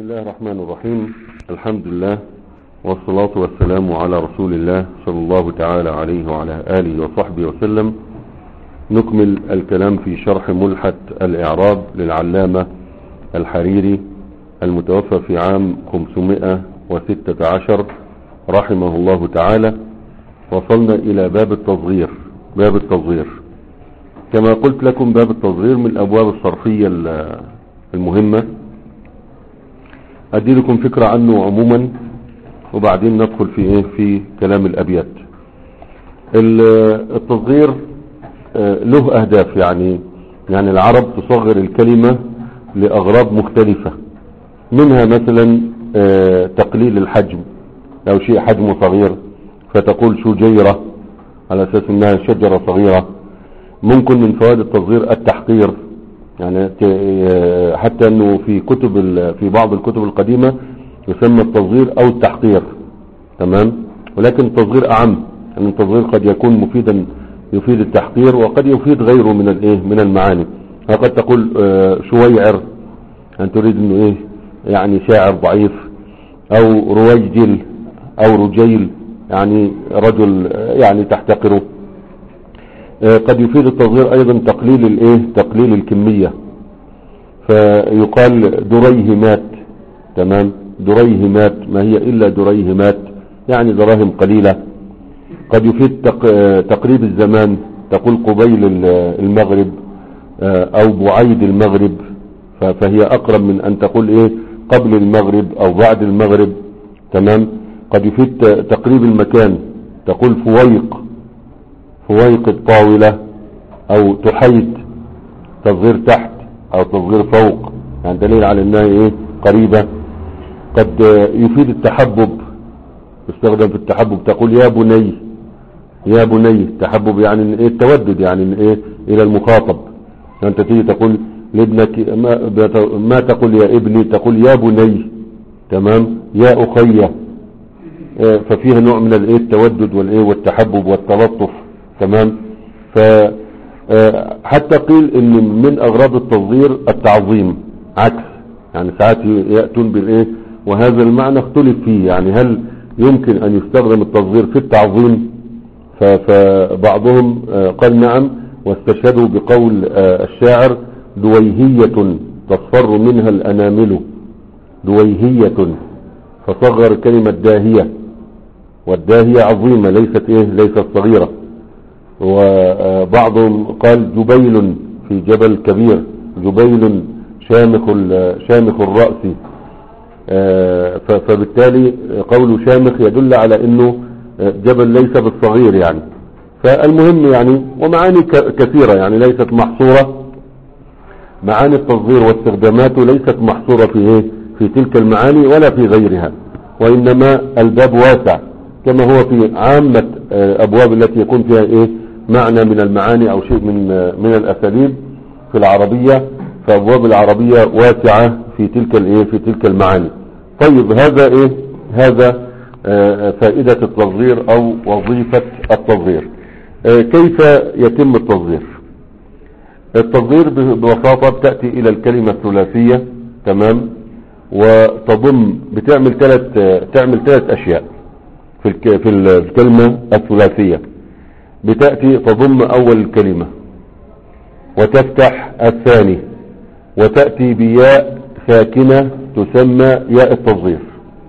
الله الرحمن الرحيم الحمد لله والصلاة والسلام على رسول الله صلى الله تعالى عليه وعلى آله وصحبه وسلم نكمل الكلام في شرح ملحة الإعراب للعلامة الحريري المتوفى في عام 516 رحمه الله تعالى وصلنا إلى باب التصغير باب التصغير كما قلت لكم باب التصغير من الأبواب الصرفية المهمة أدي لكم فكرة عنه عموما وبعدين ندخل في إيه في كلام الأبيات التصغير له أهداف يعني يعني العرب تصغر الكلمة لأغراض مختلفة منها مثلا تقليل الحجم أو شيء حجمه صغير فتقول شجيرة على أساس أنها شجرة صغيرة ممكن من فوائد التصغير التحقير يعني حتى أنه في كتب في بعض الكتب القديمة يسمى التصغير أو التحقير تمام ولكن التصغير أعم يعني التصغير قد يكون مفيدا يفيد التحقير وقد يفيد غيره من الايه من المعاني قد تقول شويعر أن تريد أنه إيه يعني شاعر ضعيف أو رويجل أو رجيل يعني رجل يعني تحتقره قد يفيد التصغير ايضا تقليل الايه تقليل الكمية فيقال دريهمات تمام دريهمات ما هي الا دريهمات يعني دراهم قليلة قد يفيد تقريب الزمان تقول قبيل المغرب او بعيد المغرب فهي اقرب من ان تقول ايه قبل المغرب او بعد المغرب تمام قد يفيد تقريب المكان تقول فويق فويق الطاولة او تحيد تصغير تحت او تصغير فوق يعني دليل على انها ايه قريبة قد يفيد التحبب يستخدم في التحبب تقول يا بني يا بني التحبب يعني ايه التودد يعني ايه الى المخاطب انت تيجي تقول لابنك ما, ما تقول يا ابني تقول يا بني تمام يا اخي ففيها نوع من الايه التودد والايه والتحبب والتلطف تمام ف حتى قيل ان من اغراض التصغير التعظيم عكس يعني ساعات يأتون بالايه وهذا المعنى اختلف فيه يعني هل يمكن ان يستخدم التصغير في التعظيم فبعضهم قال نعم واستشهدوا بقول الشاعر دويهية تصفر منها الانامل دويهية فصغر كلمة داهية والداهية عظيمة ليست ايه ليست صغيرة وبعضهم قال جبيل في جبل كبير جبيل شامخ شامخ الرأس فبالتالي قول شامخ يدل على انه جبل ليس بالصغير يعني فالمهم يعني ومعاني كثيرة يعني ليست محصورة معاني التصغير واستخداماته ليست محصورة في ايه في تلك المعاني ولا في غيرها وانما الباب واسع كما هو في عامة ابواب التي يكون فيها ايه معنى من المعاني او شيء من من الاساليب في العربية فابواب العربية واسعة في تلك الايه في تلك المعاني طيب هذا ايه هذا فائدة التصغير او وظيفة التصغير كيف يتم التصغير التصغير ببساطة بتأتي الى الكلمة الثلاثية تمام وتضم بتعمل ثلاث تعمل ثلاث اشياء في في الكلمة الثلاثية بتأتي تضم اول الكلمة وتفتح الثاني وتأتي بياء ساكنة تسمى ياء التصغير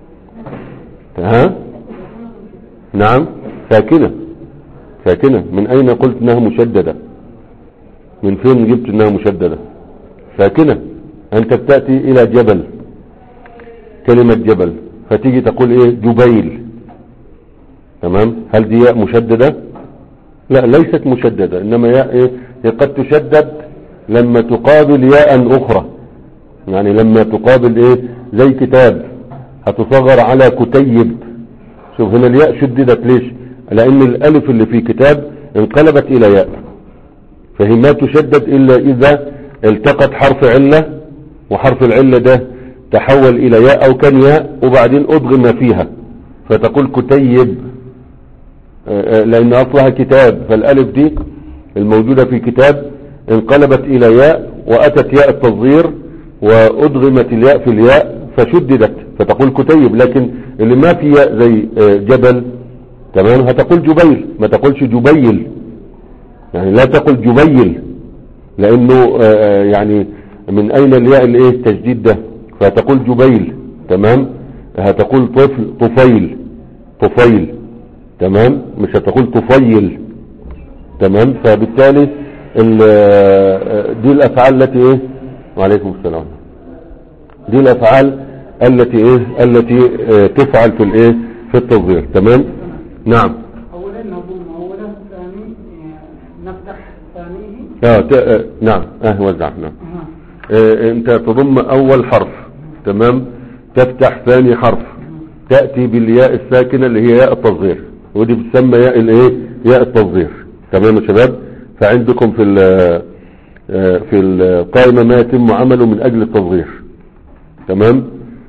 ها نعم ساكنة ساكنة من اين قلت انها مشددة من فين جبت انها مشددة ساكنة انت بتأتي الى جبل كلمة جبل فتيجي تقول ايه جبيل تمام هل دي ياء مشددة لا ليست مشددة انما ياء ايه قد تشدد لما تقابل ياء اخرى يعني لما تقابل ايه زي كتاب هتصغر على كتيب شوف هنا الياء شددت ليش لان الالف اللي في كتاب انقلبت الى ياء فهي ما تشدد الا اذا التقت حرف علة وحرف العلة ده تحول الى ياء او كان ياء وبعدين ادغم فيها فتقول كتيب لان اصلها كتاب فالالف دي الموجودة في كتاب انقلبت الى ياء واتت ياء التصغير وادغمت الياء في الياء فشددت فتقول كتيب لكن اللي ما في ياء زي آه، جبل تمام هتقول جبيل ما تقولش جبيل يعني لا تقل جبيل لانه آه، آه، يعني من اين الياء الايه التجديد ده فتقول جبيل تمام هتقول طفل طفيل طفيل تمام مش هتقول طفيل تمام فبالتالي ال- آه، دي الافعال التي ايه وعليكم السلام دي الافعال التي ايه التي آه، تفعل في الايه في التصغير تمام نعم أولا نضم أولا ثاني آه، نفتح ثانيه اه ت- آه، نعم اه وزع نعم أها. آه، انت تضم اول حرف تمام تفتح ثاني حرف تأتي بالياء الساكنة اللي هي ياء التصغير ودي بتسمى ياء الايه ياء التصغير تمام يا شباب فعندكم في ال- آه، في القائمة ما يتم عمله من اجل التصغير تمام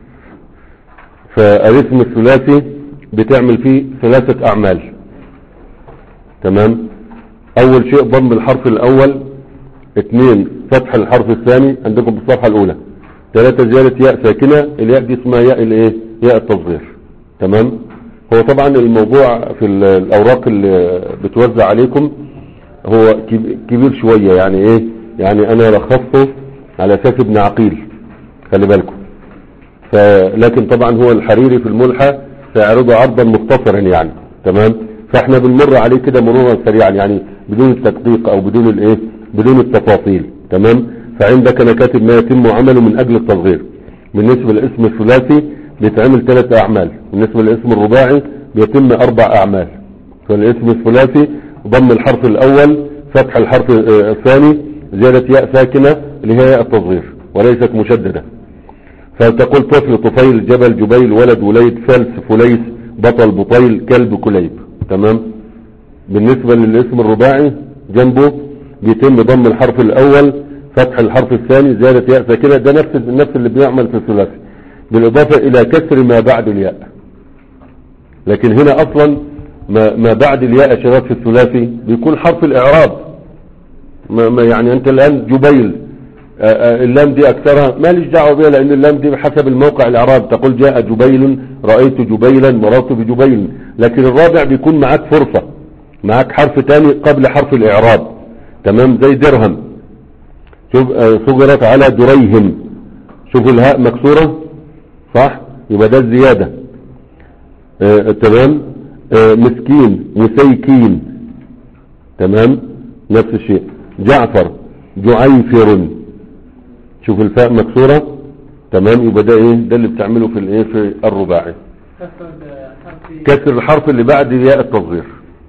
فالاسم الثلاثي بتعمل فيه ثلاثة اعمال تمام اول شيء ضم الحرف الاول اثنين فتح الحرف الثاني عندكم في الصفحة الاولى ثلاثة زيادة ياء ساكنة الياء دي اسمها ياء الايه ياء التصغير تمام هو طبعا الموضوع في ال- الاوراق اللي بتوزع عليكم هو كب- كبير شوية يعني ايه يعني انا لخصته على اساس ابن عقيل خلي بالكم فلكن طبعا هو الحريري في الملحة سيعرضه عرضا مختصرا يعني تمام فاحنا بنمر عليه كده مرورا سريعا يعني بدون التدقيق او بدون الايه بدون التفاصيل تمام فعندك انا كاتب ما يتم عمله من اجل التصغير بالنسبة للاسم الثلاثي بيتعمل ثلاث اعمال بالنسبة للاسم الرباعي بيتم اربع اعمال فالاسم الثلاثي ضم الحرف الاول فتح الحرف آه، الثاني زيادة ياء ساكنة اللي هي ياء التصغير وليست مشددة فتقول طفل طفيل جبل جبيل ولد وليد فلس فليس بطل بطيل كلب كليب تمام بالنسبة للاسم الرباعي جنبه بيتم ضم الحرف الاول فتح الحرف الثاني زيادة ياء ساكنة ده نفس نفس اللي بيعمل في الثلاثي بالاضافة الى كسر ما بعد الياء لكن هنا اصلا ما, ما بعد الياء يا شباب في الثلاثي بيكون حرف الاعراب ما ما يعني انت الان جبيل آه، آه، اللام دي اكثرها ماليش دعوه بها لان اللام دي بحسب الموقع الاعراب تقول جاء جبيل رايت جبيلا مررت بجبيل لكن الرابع بيكون معاك فرصه معاك حرف تاني قبل حرف الاعراب تمام زي درهم شوف آه، صغرت على دريهم شوف الهاء مكسوره صح يبقى ده الزياده آه، تمام آه، مسكين مسيكين تمام نفس الشيء جعفر جعيفر شوف الفاء مكسورة تمام يبقى ده ايه ده اللي بتعمله في الايه في الرباعي كسر آه، حرف كسر الحرف اللي بعد ياء التصغير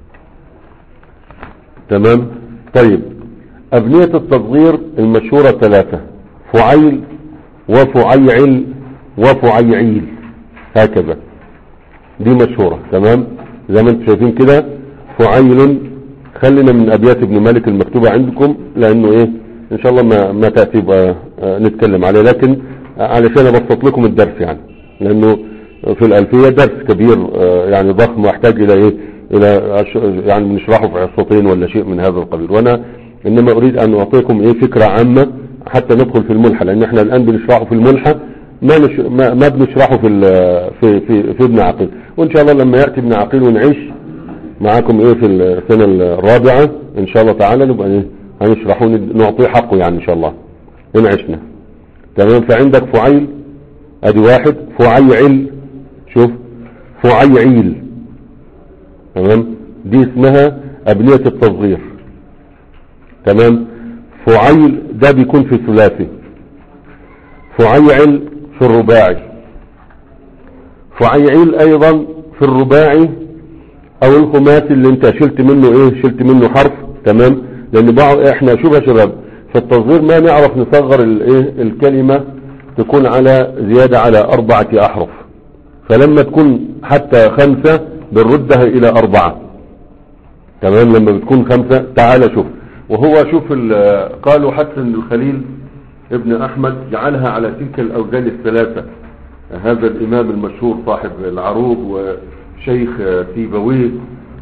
تمام طيب أبنية التصغير المشهورة ثلاثة فعيل وفعيعل وفعيعيل هكذا دي مشهورة تمام زي ما انتم شايفين كده فعيل خلينا من أبيات ابن مالك المكتوبة عندكم لأنه إيه إن شاء الله ما, ما تأتي بقى آه، نتكلم عليه لكن علشان أبسط لكم الدرس يعني لأنه في الألفية درس كبير آه، يعني ضخم ويحتاج إلى إيه إلى أش- يعني نشرحه في حصتين ولا شيء من هذا القبيل وأنا إنما أريد أن أعطيكم إيه فكرة عامة حتى ندخل في الملحة لأن إحنا الآن بنشرحه في الملحة ما نش... ما, ما بنشرحه في ال... في في في ابن عقيل وإن شاء الله لما يأتي ابن عقيل ونعيش معاكم ايه في السنة الرابعة ان شاء الله تعالى نبقى ايه هنشرحه ند- نعطيه حقه يعني ان شاء الله ان عشنا تمام فعندك فعيل ادي واحد فعيعل شوف فعيعيل تمام دي اسمها ابنية التصغير تمام فعيل ده بيكون في الثلاثي فعيعل في الرباعي فعيعيل ايضا في الرباعي او الخماسي اللي انت شلت منه ايه شلت منه حرف تمام لان بعض احنا شوف يا شباب في التصغير ما نعرف نصغر الايه الكلمة تكون على زيادة على اربعة احرف فلما تكون حتى خمسة بنردها الى اربعة تمام لما بتكون خمسة تعال شوف وهو شوف ال- قالوا حتى ان الخليل ابن احمد جعلها على تلك الاوزان الثلاثة هذا الامام المشهور صاحب العروض وشيخ سيبويه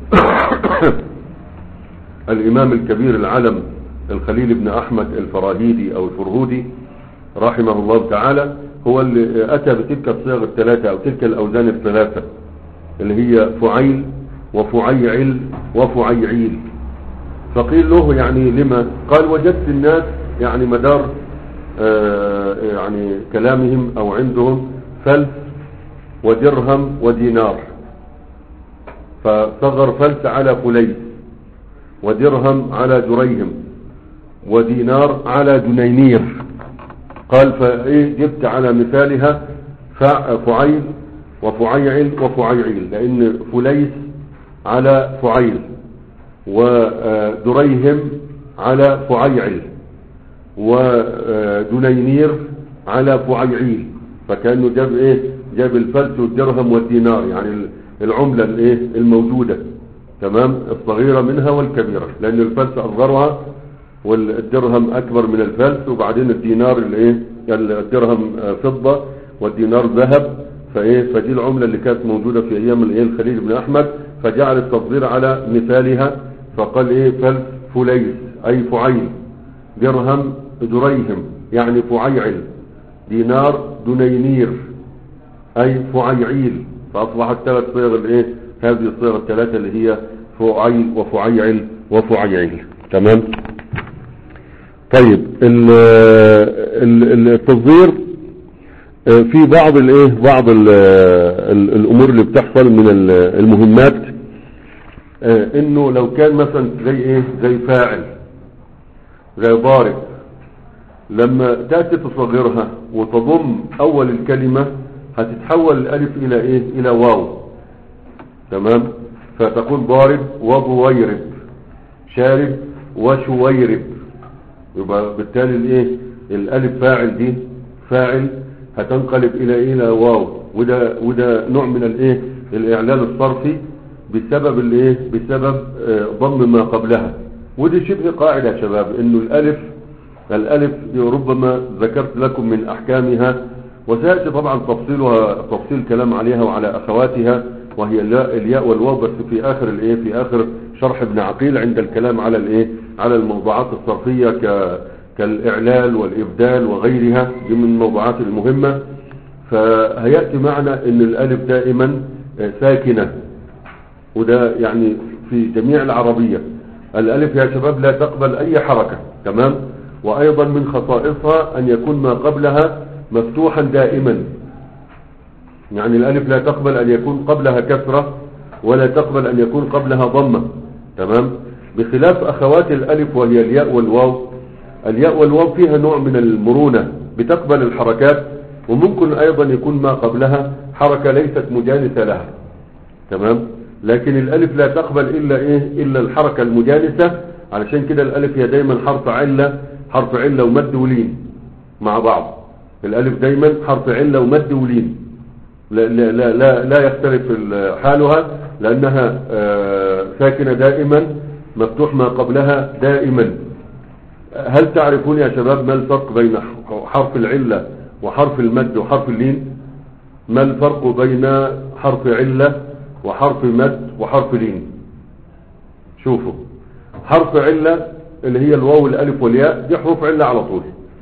الامام الكبير العلم الخليل بن احمد الفراهيدي او الفرهودي رحمه الله تعالى هو اللي اتى بتلك الصيغ الثلاثة او تلك الاوزان الثلاثة اللي هي فعيل وفعيعل وفعيعيل فقيل له يعني لما قال وجدت الناس يعني مدار آه يعني كلامهم او عندهم فلس ودرهم ودينار فصغر فلس على فليس ودرهم على دريهم ودينار على دنينير قال فايه جبت على مثالها فعيل وفعيعل وفعيعيل لان فليس على فعيل ودريهم على فعيعل ودنينير على فعيعيل فكانه جاب ايه جاب الفلس والدرهم والدينار يعني العملة الايه الموجودة تمام الصغيرة منها والكبيرة لان الفلس اصغرها والدرهم اكبر من الفلس وبعدين الدينار الايه الدرهم فضة والدينار ذهب فايه فدي العملة اللي كانت موجودة في ايام الايه الخليل بن احمد فجعل التصغير على مثالها فقال ايه فلس فليس اي فعيل درهم دريهم يعني فعيعل دينار دنينير اي فعيعيل فاصبحت ثلاث صيغ الايه هذه الصيغ الثلاثة اللي هي فعيل وفعيعل وفعيعيل تمام طيب التصغير في بعض الايه بعض ال ال الامور اللي بتحصل من المهمات انه لو كان مثلا زي ايه زي فاعل زي ضارب لما تأتي تصغرها وتضم اول الكلمة هتتحول الالف الى ايه الى واو تمام فتقول ضارب وضويرب شارب وشويرب يبقى بالتالي الايه الالف فاعل دي فاعل هتنقلب الى الى واو وده وده نوع من الايه الاعلان الصرفي بسبب الايه بسبب ضم ما قبلها ودي شبه قاعدة يا شباب انه الالف الالف ربما ذكرت لكم من احكامها وسيأتي طبعا تفصيلها تفصيل كلام عليها وعلى اخواتها وهي الياء والواو بس في اخر الايه في اخر شرح ابن عقيل عند الكلام على الايه على الموضوعات الصرفية ك كالاعلال والابدال وغيرها دي من الموضوعات المهمة فهيأتي معنا ان الالف دائما ساكنة وده يعني في جميع العربية الالف يا شباب لا تقبل اي حركة تمام وايضا من خصائصها ان يكون ما قبلها مفتوحا دائما يعني الالف لا تقبل ان يكون قبلها كسرة ولا تقبل ان يكون قبلها ضمة تمام بخلاف اخوات الالف وهي الياء والواو الياء والواو فيها نوع من المرونة بتقبل الحركات وممكن ايضا يكون ما قبلها حركة ليست مجانسة لها تمام لكن الالف لا تقبل الا ايه الا الحركة المجانسة علشان كده الالف هي دايما حرف علة حرف علة ومد ولين مع بعض الالف دايما حرف علة ومد ولين لا, لا, لا, لا, لا يختلف حالها لانها ساكنة دائما مفتوح ما قبلها دائما هل تعرفون يا شباب ما الفرق بين حرف العلة وحرف المد وحرف اللين ما الفرق بين حرف علة وحرف مد وحرف لين شوفوا حرف علة اللي هي الواو الالف والياء دي حروف علة على طول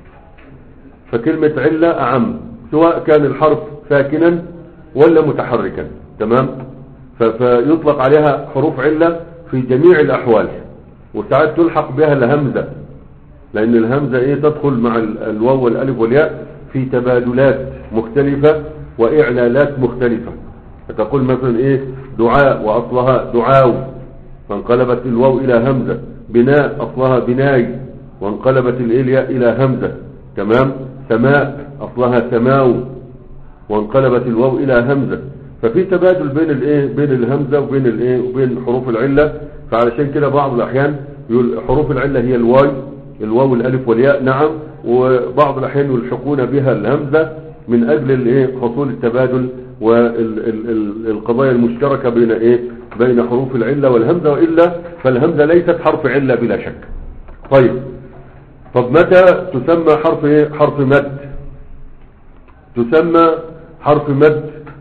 فكلمة علة اعم سواء كان الحرف ساكنا ولا متحركا تمام فيطلق عليها حروف علة في جميع الاحوال وساعات تلحق بها الهمزة لان الهمزة ايه تدخل مع الواو والالف والياء في تبادلات مختلفة واعلالات مختلفة فتقول مثلا ايه دعاء واصلها دعاو فانقلبت الواو الى همزة بناء اصلها بناي وانقلبت الالياء الى همزة تمام سماء اصلها سماو وانقلبت الواو الى همزة ففي تبادل بين الايه بين الهمزة وبين الايه وبين حروف العلة فعلشان كده بعض الاحيان يقول حروف العلة هي الواي الواو الالف والياء نعم وبعض الاحيان يلحقون بها الهمزة من اجل الايه حصول التبادل والقضايا المشتركة بين ايه بين حروف العلة والهمزة وإلا فالهمزة ليست حرف علة بلا شك طيب طب متى تسمى حرف ايه حرف مد تسمى حرف مد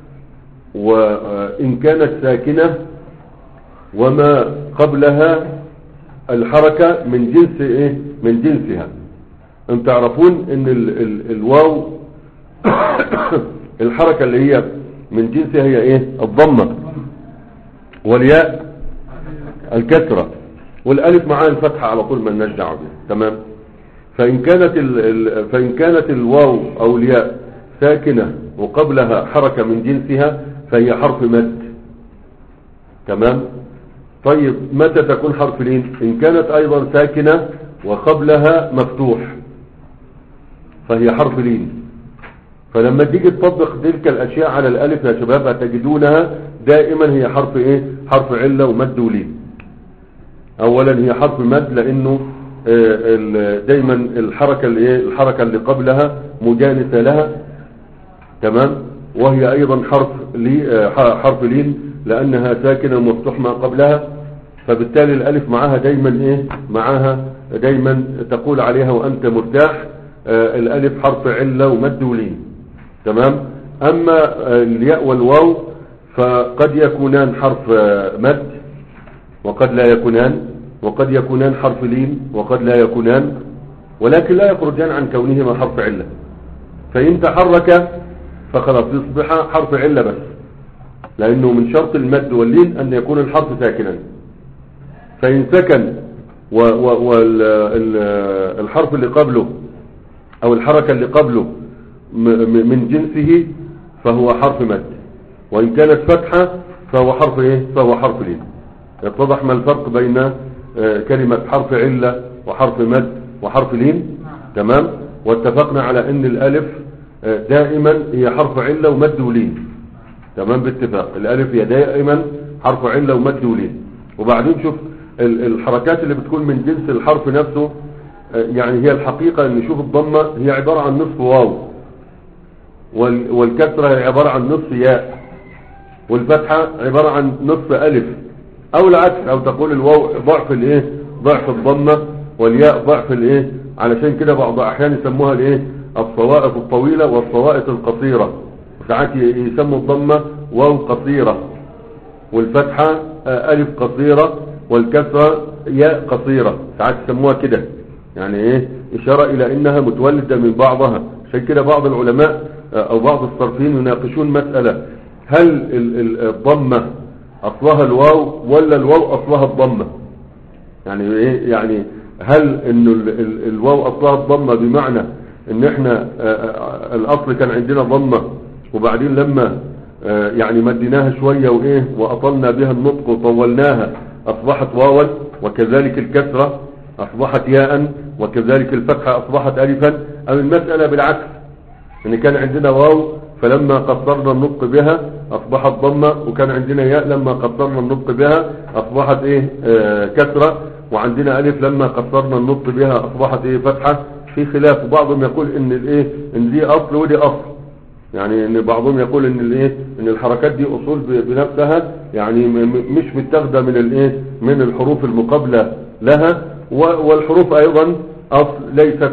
وإن كانت ساكنة وما قبلها الحركة من جنس ايه من جنسها انت تعرفون ان ال ال الواو الحركة اللي هي من جنسها هي ايه الضمة والياء الكسرة والالف معاها الفتحة على طول ما لناش دعوه بيها تمام فإن كانت ال... ال... فإن كانت الواو أو الياء ساكنة وقبلها حركة من جنسها فهي حرف مد تمام طيب متى تكون حرف لين إن كانت أيضا ساكنة وقبلها مفتوح فهي حرف لين فلما تيجي تطبق تلك الأشياء على الألف يا شباب هتجدونها دائما هي حرف إيه حرف علة ومد ولين أولا هي حرف مد لأنه دايما الحركة اللي ايه الحركة اللي قبلها مجانسة لها تمام وهي ايضا حرف لي حرف لين لانها ساكنة ومفتوح ما قبلها فبالتالي الالف معاها دايما ايه معاها دايما تقول عليها وانت مرتاح الالف حرف علة ومد ولين تمام اما الياء والواو فقد يكونان حرف مد وقد لا يكونان وقد يكونان حرف لين وقد لا يكونان ولكن لا يخرجان عن كونهما حرف علة فإن تحرك فخلاص يصبح حرف علة بس لأنه من شرط المد واللين أن يكون الحرف ساكنا فإن سكن والحرف اللي قبله أو الحركة اللي قبله من جنسه فهو حرف مد وإن كانت فتحة فهو حرف إيه فهو حرف لين يتضح ما الفرق بين كلمة حرف علة وحرف مد وحرف لين تمام واتفقنا على ان الالف دائما هي حرف علة ومد ولين تمام باتفاق الالف هي دائما حرف علة ومد ولين وبعدين شوف الحركات اللي بتكون من جنس الحرف نفسه يعني هي الحقيقة ان نشوف الضمة هي عبارة عن نصف واو والكسرة هي عبارة عن نصف ياء والفتحة عبارة عن نصف الف او العكس او تقول الواو ضعف الايه ضعف الضمه والياء ضعف الايه علشان كده بعض احيان يسموها الايه الصوائف الطويله والصوائف القصيره ساعات يسموا الضمه واو قصيره والفتحه الف قصيره والكسره ياء قصيره ساعات يسموها كده يعني ايه اشاره الى انها متولده من بعضها عشان كده بعض العلماء او بعض الصرفيين يناقشون مساله هل الضمه اصلها الواو ولا الواو اصلها الضمة يعني ايه يعني هل انه الواو اصلها الضمة بمعنى ان احنا الاصل كان عندنا ضمة وبعدين لما يعني مديناها شوية وايه واطلنا بها النطق وطولناها اصبحت واوا وكذلك الكسرة اصبحت ياء وكذلك الفتحة اصبحت الفا او المسألة بالعكس ان كان عندنا واو فلما قصرنا النطق بها اصبحت ضمة وكان عندنا ياء لما قصرنا النطق بها اصبحت ايه آه كسرة وعندنا الف لما قصرنا النطق بها اصبحت ايه فتحة في خلاف بعضهم يقول ان الايه ان دي اصل ودي اصل يعني ان بعضهم يقول ان الايه ان الحركات دي اصول بنفسها يعني مش متاخده من الايه من الحروف المقابله لها والحروف ايضا اصل ليست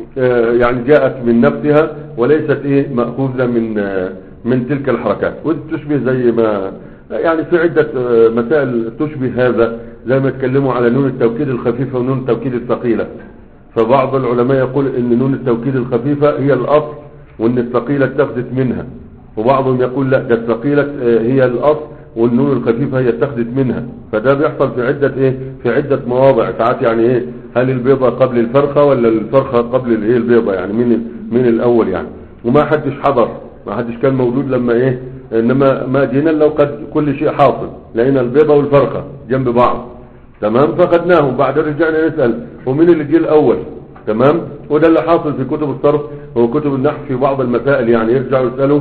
يعني جاءت من نفسها وليست ايه مأخوذة من من تلك الحركات وتشبه زي ما يعني في عدة مسائل تشبه هذا زي ما اتكلموا على نون التوكيد الخفيفة ونون التوكيد الثقيلة فبعض العلماء يقول ان نون التوكيد الخفيفة هي الاصل وان الثقيلة اتخذت منها وبعضهم يقول لا ده الثقيلة هي الاصل والنون الخفيفة هي اتخذت منها فده بيحصل في عدة ايه في عدة مواضع ساعات يعني ايه هل البيضة قبل الفرخة ولا الفرخة قبل الايه البيضة يعني من من الاول يعني وما حدش حضر ما حدش كان موجود لما ايه انما ما جينا لو قد كل شيء حاصل لقينا البيضة والفرخة جنب بعض تمام فقدناهم بعد رجعنا نسأل ومين اللي جه الاول تمام وده اللي حاصل في كتب الصرف وكتب النحو في بعض المسائل يعني يرجعوا يسألوا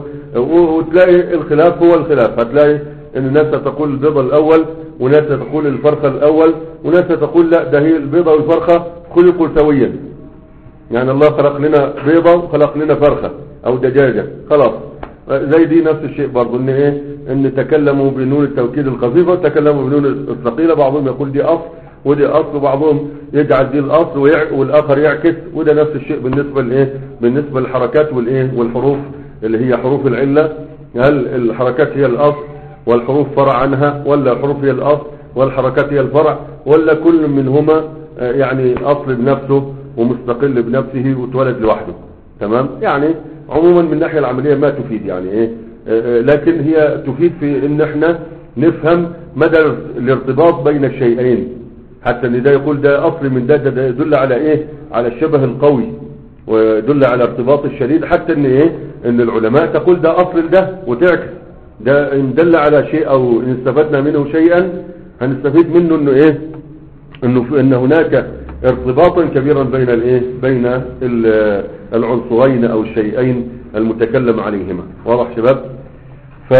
وتلاقي الخلاف هو الخلاف هتلاقي ان الناس تقول البيضة الاول وناس تقول الفرخة الاول وناس تقول لا ده هي البيضة والفرخة خلقوا سويا يعني الله خلق لنا بيضة وخلق لنا فرخة او دجاجة خلاص زي دي نفس الشيء برضو ان ايه ان تكلموا بنون التوكيد الخفيفة وتكلموا بنون الثقيلة بعضهم يقول دي اصل ودي اصل وبعضهم يجعل دي الاصل والاخر يعكس وده نفس الشيء بالنسبة لايه بالنسبة للحركات والايه والحروف اللي هي حروف العلة هل الحركات هي الاصل والحروف فرع عنها ولا الحروف هي الاصل والحركات هي الفرع ولا كل منهما يعني اصل بنفسه ومستقل بنفسه واتولد لوحده تمام يعني عموما من الناحية العملية ما تفيد يعني ايه آه، آه، لكن هي تفيد في ان احنا نفهم مدى الارتباط بين الشيئين حتى ان ده يقول ده اصل من ده ده, ده يدل على ايه على الشبه القوي ويدل على ارتباط الشديد حتى ان ايه ان العلماء تقول ده اصل ده وتعكس ده ان دل على شيء او ان استفدنا منه شيئا هنستفيد منه انه ايه انه في ان هناك ارتباطا كبيرا بين الايه بين ال- العنصرين او الشيئين المتكلم عليهما واضح شباب ف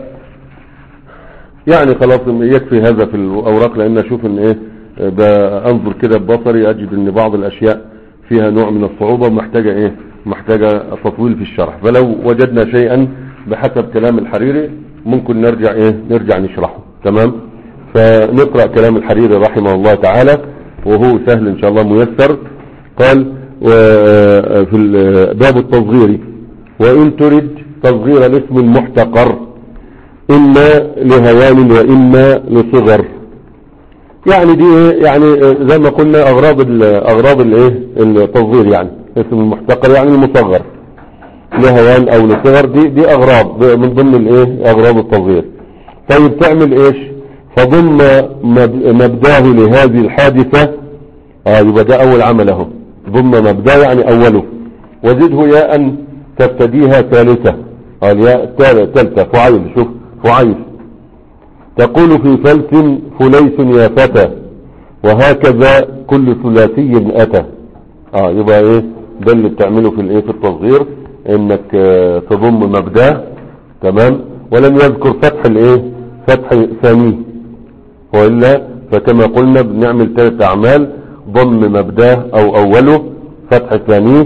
يعني خلاص يكفي هذا في الاوراق لان اشوف ان ايه بانظر كده ببصري اجد ان بعض الاشياء فيها نوع من الصعوبة محتاجة ايه محتاجة تطويل في الشرح فلو وجدنا شيئا بحسب كلام الحريري ممكن نرجع ايه نرجع نشرحه تمام فنقرأ كلام الحريري رحمه الله تعالى وهو سهل ان شاء الله ميسر قال و- في ال- باب التصغير وان ترد تصغير الاسم المحتقر اما لهوان واما لصغر يعني دي ايه يعني آه، زي ما قلنا اغراض ال- اغراض الايه التصغير يعني اسم المحتقر يعني المصغر لهوان او لصغر دي دي اغراض ب- من ضمن الايه اغراض التصغير طيب تعمل ايش فضم مب- مبداه لهذه الحادثة اه يبقى ده اول عمل اهو ضم مبداه يعني اوله وزده ياء تبتديها ثالثة اه الياء الثالثة فعيل شوف فعيل تقول في فلس فليس يا فتى وهكذا كل ثلاثي اتى اه يبقى ايه ده اللي بتعمله في الايه في التصغير انك آه، تضم مبداه تمام ولم يذكر فتح الايه فتح ثانيه والا فكما قلنا بنعمل ثلاث اعمال ضم مبداه او اوله فتح ثانيه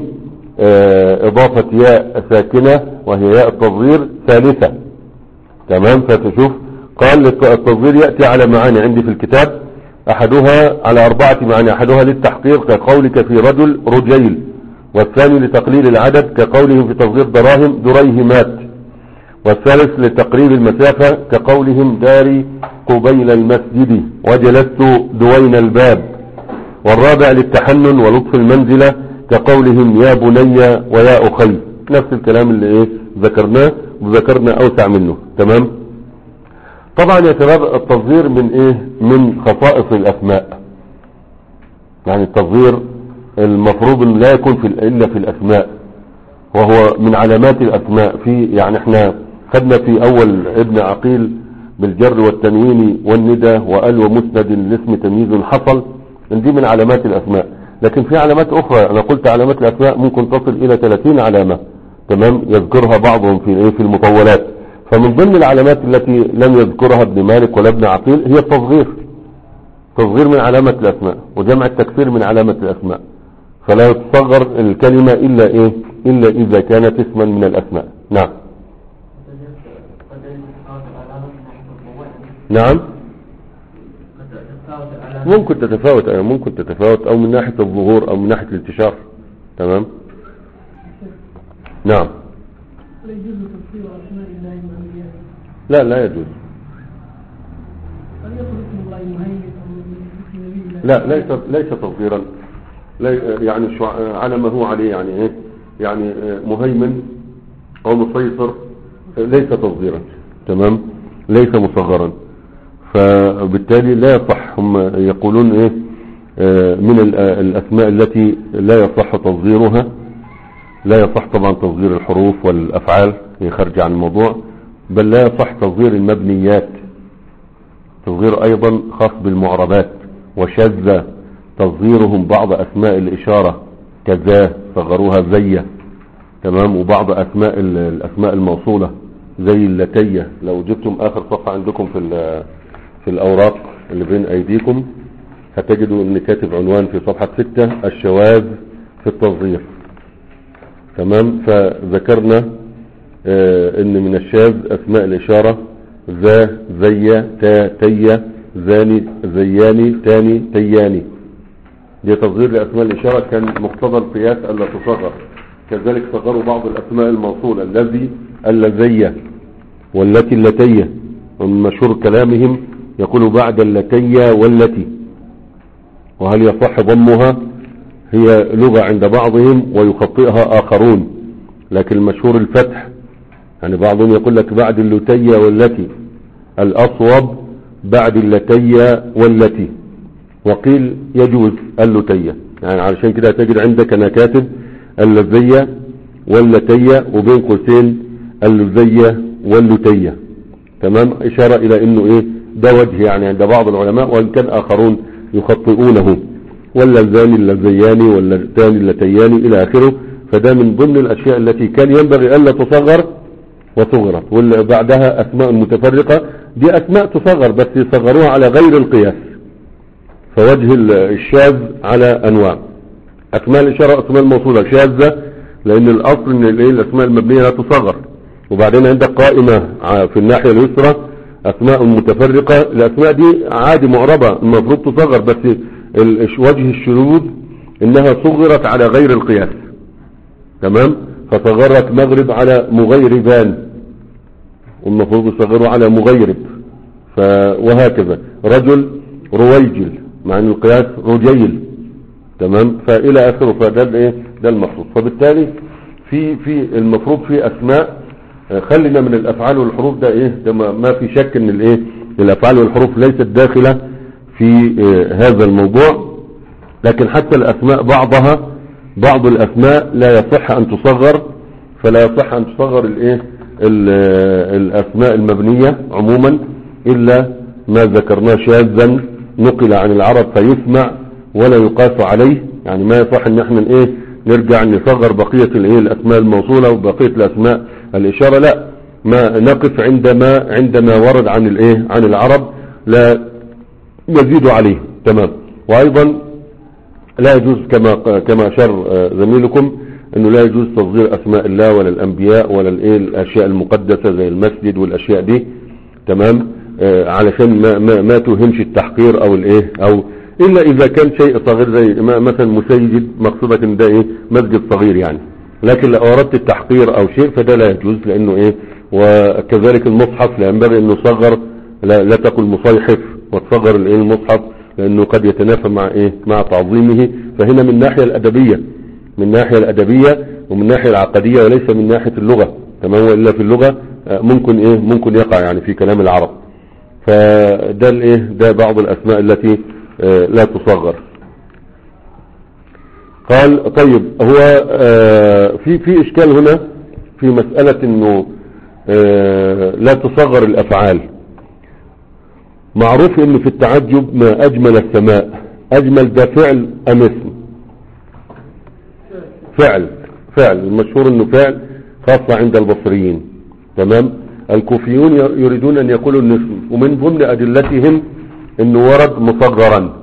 آه، اضافة ياء ساكنة وهي ياء التصغير ثالثة تمام فتشوف قال التصغير يأتي على معاني عندي في الكتاب أحدها على أربعة معاني أحدها للتحقيق كقولك في رجل رجيل والثاني لتقليل العدد كقولهم في تصغير دراهم دريهمات والثالث لتقريب المسافة كقولهم داري قبيل المسجد وجلست دوين الباب والرابع للتحنن ولطف المنزلة كقولهم يا بني ويا أخي نفس الكلام اللي ايه ذكرناه وذكرنا أوسع منه تمام طبعا يا شباب التصغير من ايه من خصائص الاسماء يعني التصغير المفروض ان لا يكون في الا في الاسماء وهو من علامات الاسماء في يعني احنا خدنا في اول ابن عقيل بالجر والتنوين والندى وال ومسند الاسم تمييز حصل ان دي من علامات الاسماء لكن في علامات اخرى انا قلت علامات الاسماء ممكن تصل الى 30 علامة تمام يذكرها بعضهم في ايه في المطولات فمن ضمن العلامات التي لم يذكرها ابن مالك ولا ابن عقيل هي التصغير تصغير من علامة الاسماء وجمع التكسير من علامة الاسماء فلا تصغر الكلمة الا ايه الا اذا كانت اسما من الاسماء نعم نعم ممكن تتفاوت أيوة ممكن تتفاوت او من ناحية الظهور او من ناحية الانتشار تمام نعم لا يجوز تفسير أسماء الله وأنبيائه لا لا يجوز هل يدخل اسم الله مهيمن أو اسم نبي الله لا ليس ليس تصغيرا لا- يعني شع- على ما هو عليه يعني ايه يعني مهيمن او مسيطر ليس تصغيرا تمام ليس مصغرا فبالتالي لا يصح هم يقولون ايه آه، من ال- الاسماء التي لا يصح تصغيرها لا يصح طبعا تصغير الحروف والافعال هي خارجه عن الموضوع بل لا يصح تصغير المبنيات تصغير ايضا خاص بالمعربات وشذ تصغيرهم بعض اسماء الاشارة كذا صغروها زي تمام وبعض اسماء ال- الاسماء الموصولة زي اللتية لو جبتم اخر صفحة عندكم في ال- في الاوراق اللي بين ايديكم هتجدوا ان كاتب عنوان في صفحة ستة الشواذ في التصغير تمام فذكرنا آه، ان من الشاذ اسماء الاشارة ذا زي تا تي زاني زياني تاني تياني دي تصغير لاسماء الاشارة كان مقتضى القياس الا تصغر كذلك صغروا بعض الاسماء الموصولة الذي اللذي والتي اللتية ومن مشهور كلامهم يقول بعد اللتي والتي وهل يصح ضمها هي لغة عند بعضهم ويخطئها آخرون لكن المشهور الفتح يعني بعضهم يقول لك بعد اللتية والتي الأصوب بعد اللتية والتي وقيل يجوز اللتية يعني علشان كده تجد عندك أنا كاتب اللذية واللتية وبين قوسين اللذية واللتية تمام إشارة إلى أنه إيه ده وجه يعني عند بعض العلماء وإن كان آخرون يخطئونه واللذان اللذيان واللتان اللتيان إلى آخره فده من ضمن الأشياء التي كان ينبغي ألا تصغر وصغرت واللي بعدها أسماء متفرقة دي أسماء تصغر بس يصغروها على غير القياس فوجه الشاذ على أنواع أسماء الإشارة وأسماء الموصولة شاذة لأن الأصل أن الإيه الأسماء المبنية لا تصغر وبعدين عندك قائمة ع- في الناحية اليسرى أسماء متفرقة الأسماء دي عادي معربة المفروض تصغر بس ال- وجه الشذوذ إنها صغرت على غير القياس تمام فصغرت مغرب على مغيربان والمفروض يصغروا على مغيرب ف... وهكذا رجل رويجل مع ان القياس رجيل تمام فالى اخره فده الايه ده المفروض فبالتالي في في المفروض في اسماء آه، خلينا من الافعال والحروف ده ايه ده ما ما في شك ان الايه الافعال والحروف ليست داخله في آه، هذا الموضوع لكن حتى الاسماء بعضها بعض الاسماء لا يصح ان تصغر فلا يصح ان تصغر الايه ال- الاسماء المبنية عموما الا ما ذكرناه شاذا نقل عن العرب فيسمع ولا يقاس عليه يعني ما يصح ان احنا ايه نرجع نصغر بقية الايه الاسماء الموصولة وبقية الاسماء الاشارة لا ما نقف عندما عندما ورد عن الايه عن العرب لا يزيد عليه تمام وايضا لا يجوز كما كما اشار آه، زميلكم انه لا يجوز تصغير اسماء الله ولا الانبياء ولا الايه الاشياء المقدسه زي المسجد والاشياء دي تمام آه، علشان ما ما, ما توهمش التحقير او الايه او الا اذا كان شيء صغير زي ما- مثلا مسيد مقصوده ان ده ايه مسجد صغير يعني لكن لو اردت التحقير او شيء فده لا يجوز لانه ايه وكذلك المصحف لا ينبغي انه يصغر لا, لا تقل مصيحف وتصغر الايه المصحف لانه قد يتنافى مع ايه مع تعظيمه فهنا من الناحيه الادبيه من الناحيه الادبيه ومن الناحيه العقديه وليس من ناحيه اللغه تمام والا في اللغه آه، ممكن ايه ممكن يقع يعني في كلام العرب فده الايه ده بعض الاسماء التي آه، لا تصغر قال طيب هو آه، في في اشكال هنا في مساله انه آه، لا تصغر الافعال معروف ان في التعجب ما اجمل السماء اجمل ده فعل ام اسم فعل فعل المشهور انه فعل خاصة عند البصريين تمام الكوفيون ير- يريدون ان يقولوا انه اسم ومن ضمن ادلتهم انه ورد مصغرا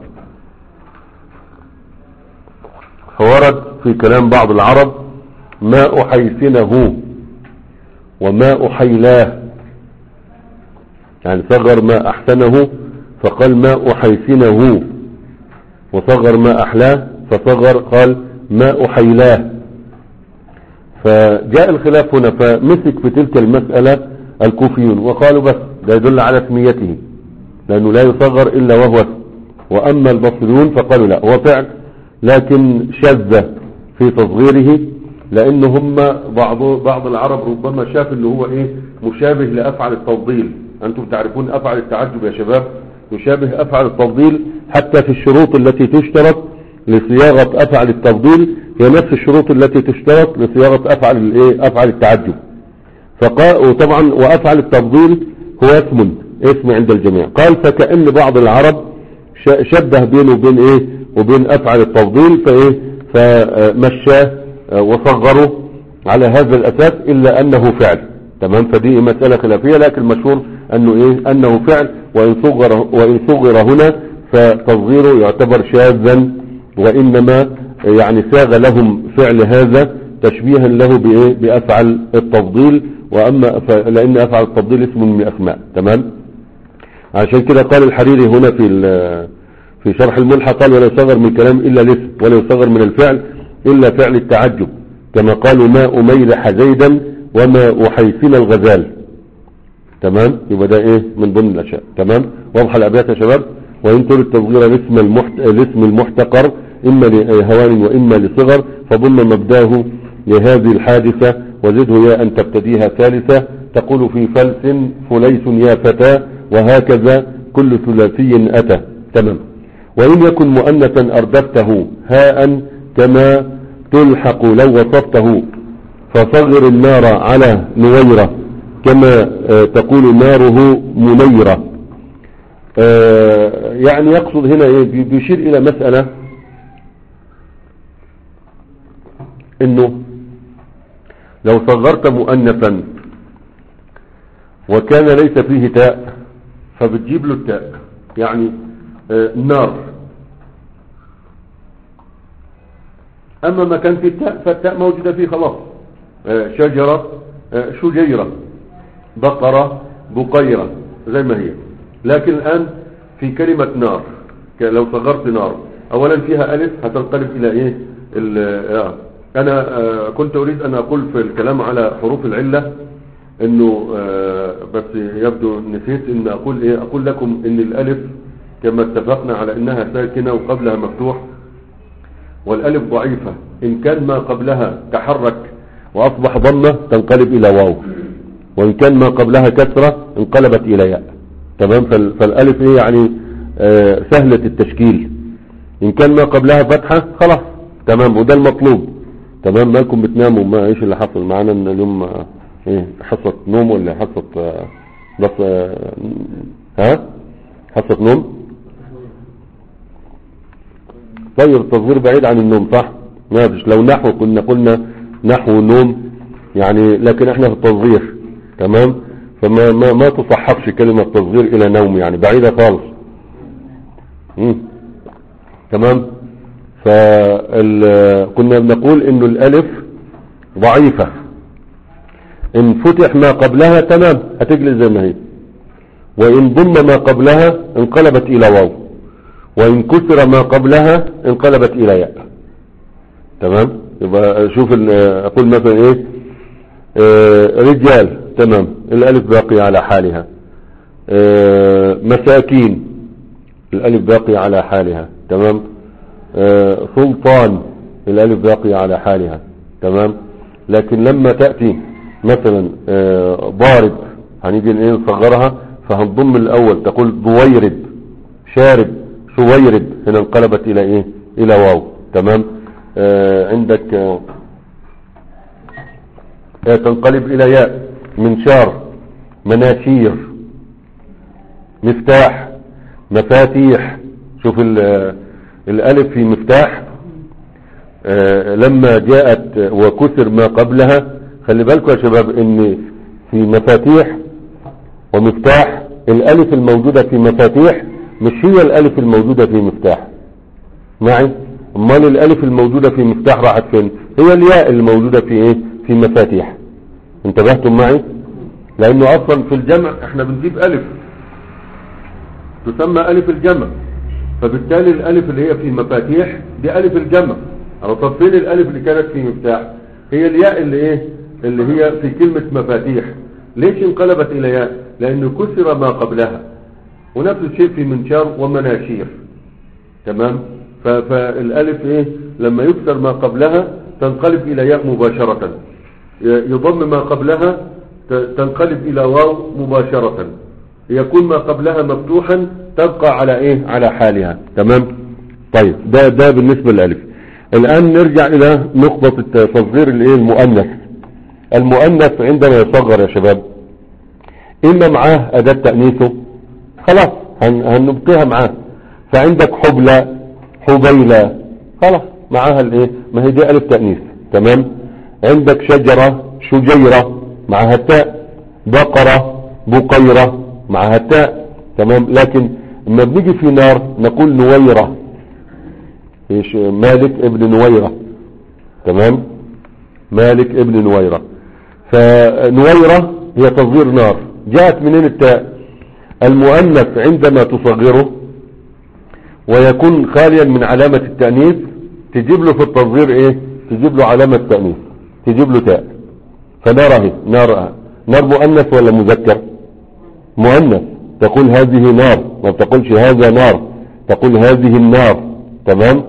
فورد في كلام بعض العرب ما احيسنه وما احيلاه يعني صغر ما احسنه فقال ما احيسنه وصغر ما احلاه فصغر قال ما احيلاه فجاء الخلاف هنا فمسك في تلك المسألة الكوفيون وقالوا بس ده يدل على اسميته لأنه لا يصغر إلا وهو اسم وأما البصريون فقالوا لا هو فعل لكن شذ في تصغيره لأن هم بعض بعض العرب ربما شاف اللي هو إيه مشابه لأفعل التفضيل أنتم تعرفون أفعل التعجب يا شباب يشابه أفعل التفضيل حتى في الشروط التي تشترط لصياغة أفعل التفضيل هي نفس الشروط التي تشترط لصياغة أفعل الإيه أفعل التعجب فقال وطبعا وأفعل التفضيل هو اسم اسم عند الجميع قال فكأن بعض العرب ش- شبه بينه وبين ايه وبين افعل التفضيل فايه فمشاه وصغره على هذا الاساس الا انه فعل تمام فدي مسألة خلافية لكن المشهور انه ايه انه فعل وان صغر وان صغر هنا فتصغيره يعتبر شاذا وانما يعني ساغ لهم فعل هذا تشبيها له بايه بافعل التفضيل واما ف... لان افعل التفضيل اسم من اسماء تمام عشان كده قال الحريري هنا في ال- في شرح الملحة قال ولا يصغر من الكلام إلا الاسم ولا يصغر من الفعل إلا فعل التعجب كما قالوا ما أميلح زيدا وما أحيسن الغزال تمام يبقى ده ايه من ضمن الاشياء تمام واضحه الابيات يا شباب وان تريد تصغير الاسم المحت... الاسم المحتقر إما لهوان وإما لصغر فضم مبداه لهذه الحادثة وزده ياء تبتديها ثالثة تقول في فلس فليس يا فتى وهكذا كل ثلاثي أتى تمام وإن يكن مؤنثا أردفته هاء كما تلحق لو وصفته فصغر النار على نويرة كما آه، تقول ناره منيرة آه، يعني يقصد هنا إيه؟ بي- بيشير إلى مسألة إنه لو صغرت مؤنثا وكان ليس فيه تاء فبتجيب له التاء يعني آه، نار أما ما كان فيه التاء فالتاء موجودة فيه خلاص آه، شجرة آه، شجيرة بقرة بقيرة زي ما هي لكن الآن في كلمة نار ك- لو صغرت نار أولا فيها ألف هتنقلب إلى إيه ال- آه. أنا آه، كنت أريد أن أقول في الكلام على حروف العلة انه آه، بس يبدو نسيت ان اقول ايه اقول لكم ان الالف كما اتفقنا على انها ساكنة وقبلها مفتوح والالف ضعيفة ان كان ما قبلها تحرك واصبح ضمة تنقلب الى واو وان كان ما قبلها كسرة انقلبت الى ياء تمام فال- فالالف ايه يعني آه، سهلة التشكيل ان كان ما قبلها فتحة خلاص تمام وده المطلوب تمام مالكم بتناموا ما ايش اللي حصل معانا إن اليوم آه، ايه حصة نوم ولا حصة آه، بس آه، ها حصة نوم طيب التصغير بعيد عن النوم صح ما فيش لو نحو كنا قلنا نحو نوم يعني لكن احنا في التصغير تمام فما ما, ما تصحفش كلمة تصغير الى نوم يعني بعيدة خالص مم. تمام فكنا بنقول انه الالف ضعيفة ان فتح ما قبلها تمام هتجلس زي ما هي وان ضم ما قبلها انقلبت الى واو وان كسر ما قبلها انقلبت الى ياء تمام يبقى شوف ال- اقول مثلا ايه آه، رجال تمام الالف باقي على حالها آه، مساكين الالف باقي على حالها تمام آه، سلطان الالف باقي على حالها تمام لكن لما تأتي مثلا آه، ضارب هنيجي ايه نصغرها فهنضم الاول تقول ضويرب شارب شويرب هنا انقلبت الى ايه الى واو تمام آه عندك آه آه، تنقلب الى ياء منشار مناشير مفتاح مفاتيح شوف ال- آه، الالف في مفتاح آه، لما جاءت وكسر ما قبلها خلي بالكم يا شباب ان في مفاتيح ومفتاح الالف الموجودة في مفاتيح مش هي الالف الموجودة في مفتاح معي امال الالف الموجودة في مفتاح راحت فين هي الياء الموجودة في ايه في مفاتيح انتبهتم معي لانه اصلا في الجمع احنا بنجيب الف تسمى الف الجمع فبالتالي الالف اللي هي في مفاتيح دي الف الجمع او طب فين الالف اللي كانت في مفتاح هي الياء اللي ايه اللي هي في كلمة مفاتيح ليش انقلبت الى ياء لانه كسر ما قبلها ونفس الشيء في منشار ومناشير تمام ف- فالالف ايه لما يكسر ما قبلها تنقلب الى ياء مباشرة ي- يضم ما قبلها ت- تنقلب الى واو مباشرة يكون ما قبلها مفتوحا تبقى على ايه على حالها تمام طيب ده ده بالنسبة للالف الان نرجع الى نقطة التصغير الايه المؤنث المؤنث عندما يصغر يا شباب اما معاه اداة تأنيثه خلاص هن هنبقيها معاه فعندك حبلى حبيلى خلاص معاها الايه ما هي دي الف تأنيث تمام عندك شجرة شجيرة معها التاء بقرة بقيرة معها التاء تمام لكن لما بنيجي في نار نقول نويرة ايش مالك ابن نويرة تمام مالك ابن نويرة فنويرة هي تصغير نار جاءت منين التاء المؤنث عندما تصغره ويكون خاليا من علامة التأنيث تجيب له في التصغير ايه تجيب له علامة تأنيث تجيب له تاء فنار اهي نار نار مؤنث ولا مذكر مؤنث تقول هذه نار ما بتقولش هذا نار تقول هذه النار تمام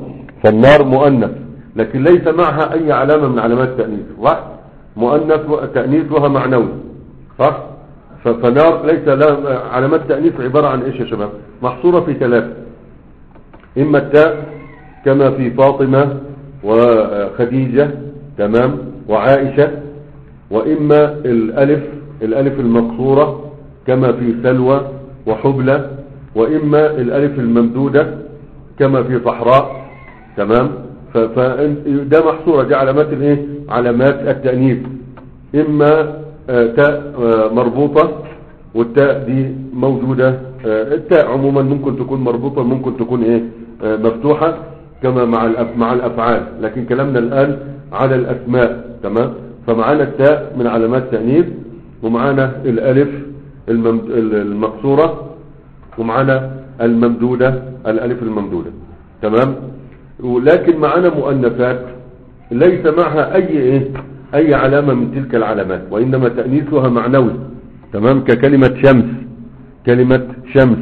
فالنار مؤنث لكن ليس معها اي علامة من علامات التأنيث صح مؤنث تأنيثها معنوي صح ف- فنار ليس لها علامات تأنيث عبارة عن ايش يا شباب محصورة في ثلاثة اما التاء كما في فاطمة وخديجة تمام وعائشة واما الالف الالف المقصورة كما في سلوى وحبلى واما الالف الممدودة كما في صحراء تمام ف- فده محصورة دي علامات الايه علامات التأنيث اما آه، تاء آه، مربوطة والتاء دي موجودة آه، التاء عموما ممكن تكون مربوطة ممكن تكون ايه آه، مفتوحة كما مع الأف- مع الافعال لكن كلامنا الان على الاسماء تمام فمعانا التاء من علامات تأنيث ومعانا الالف الممد- المقصورة ومعانا الممدودة الالف الممدودة تمام ولكن معانا مؤنثات ليس معها اي ايه اي علامة من تلك العلامات وانما تأنيثها معنوي تمام ككلمة شمس كلمة شمس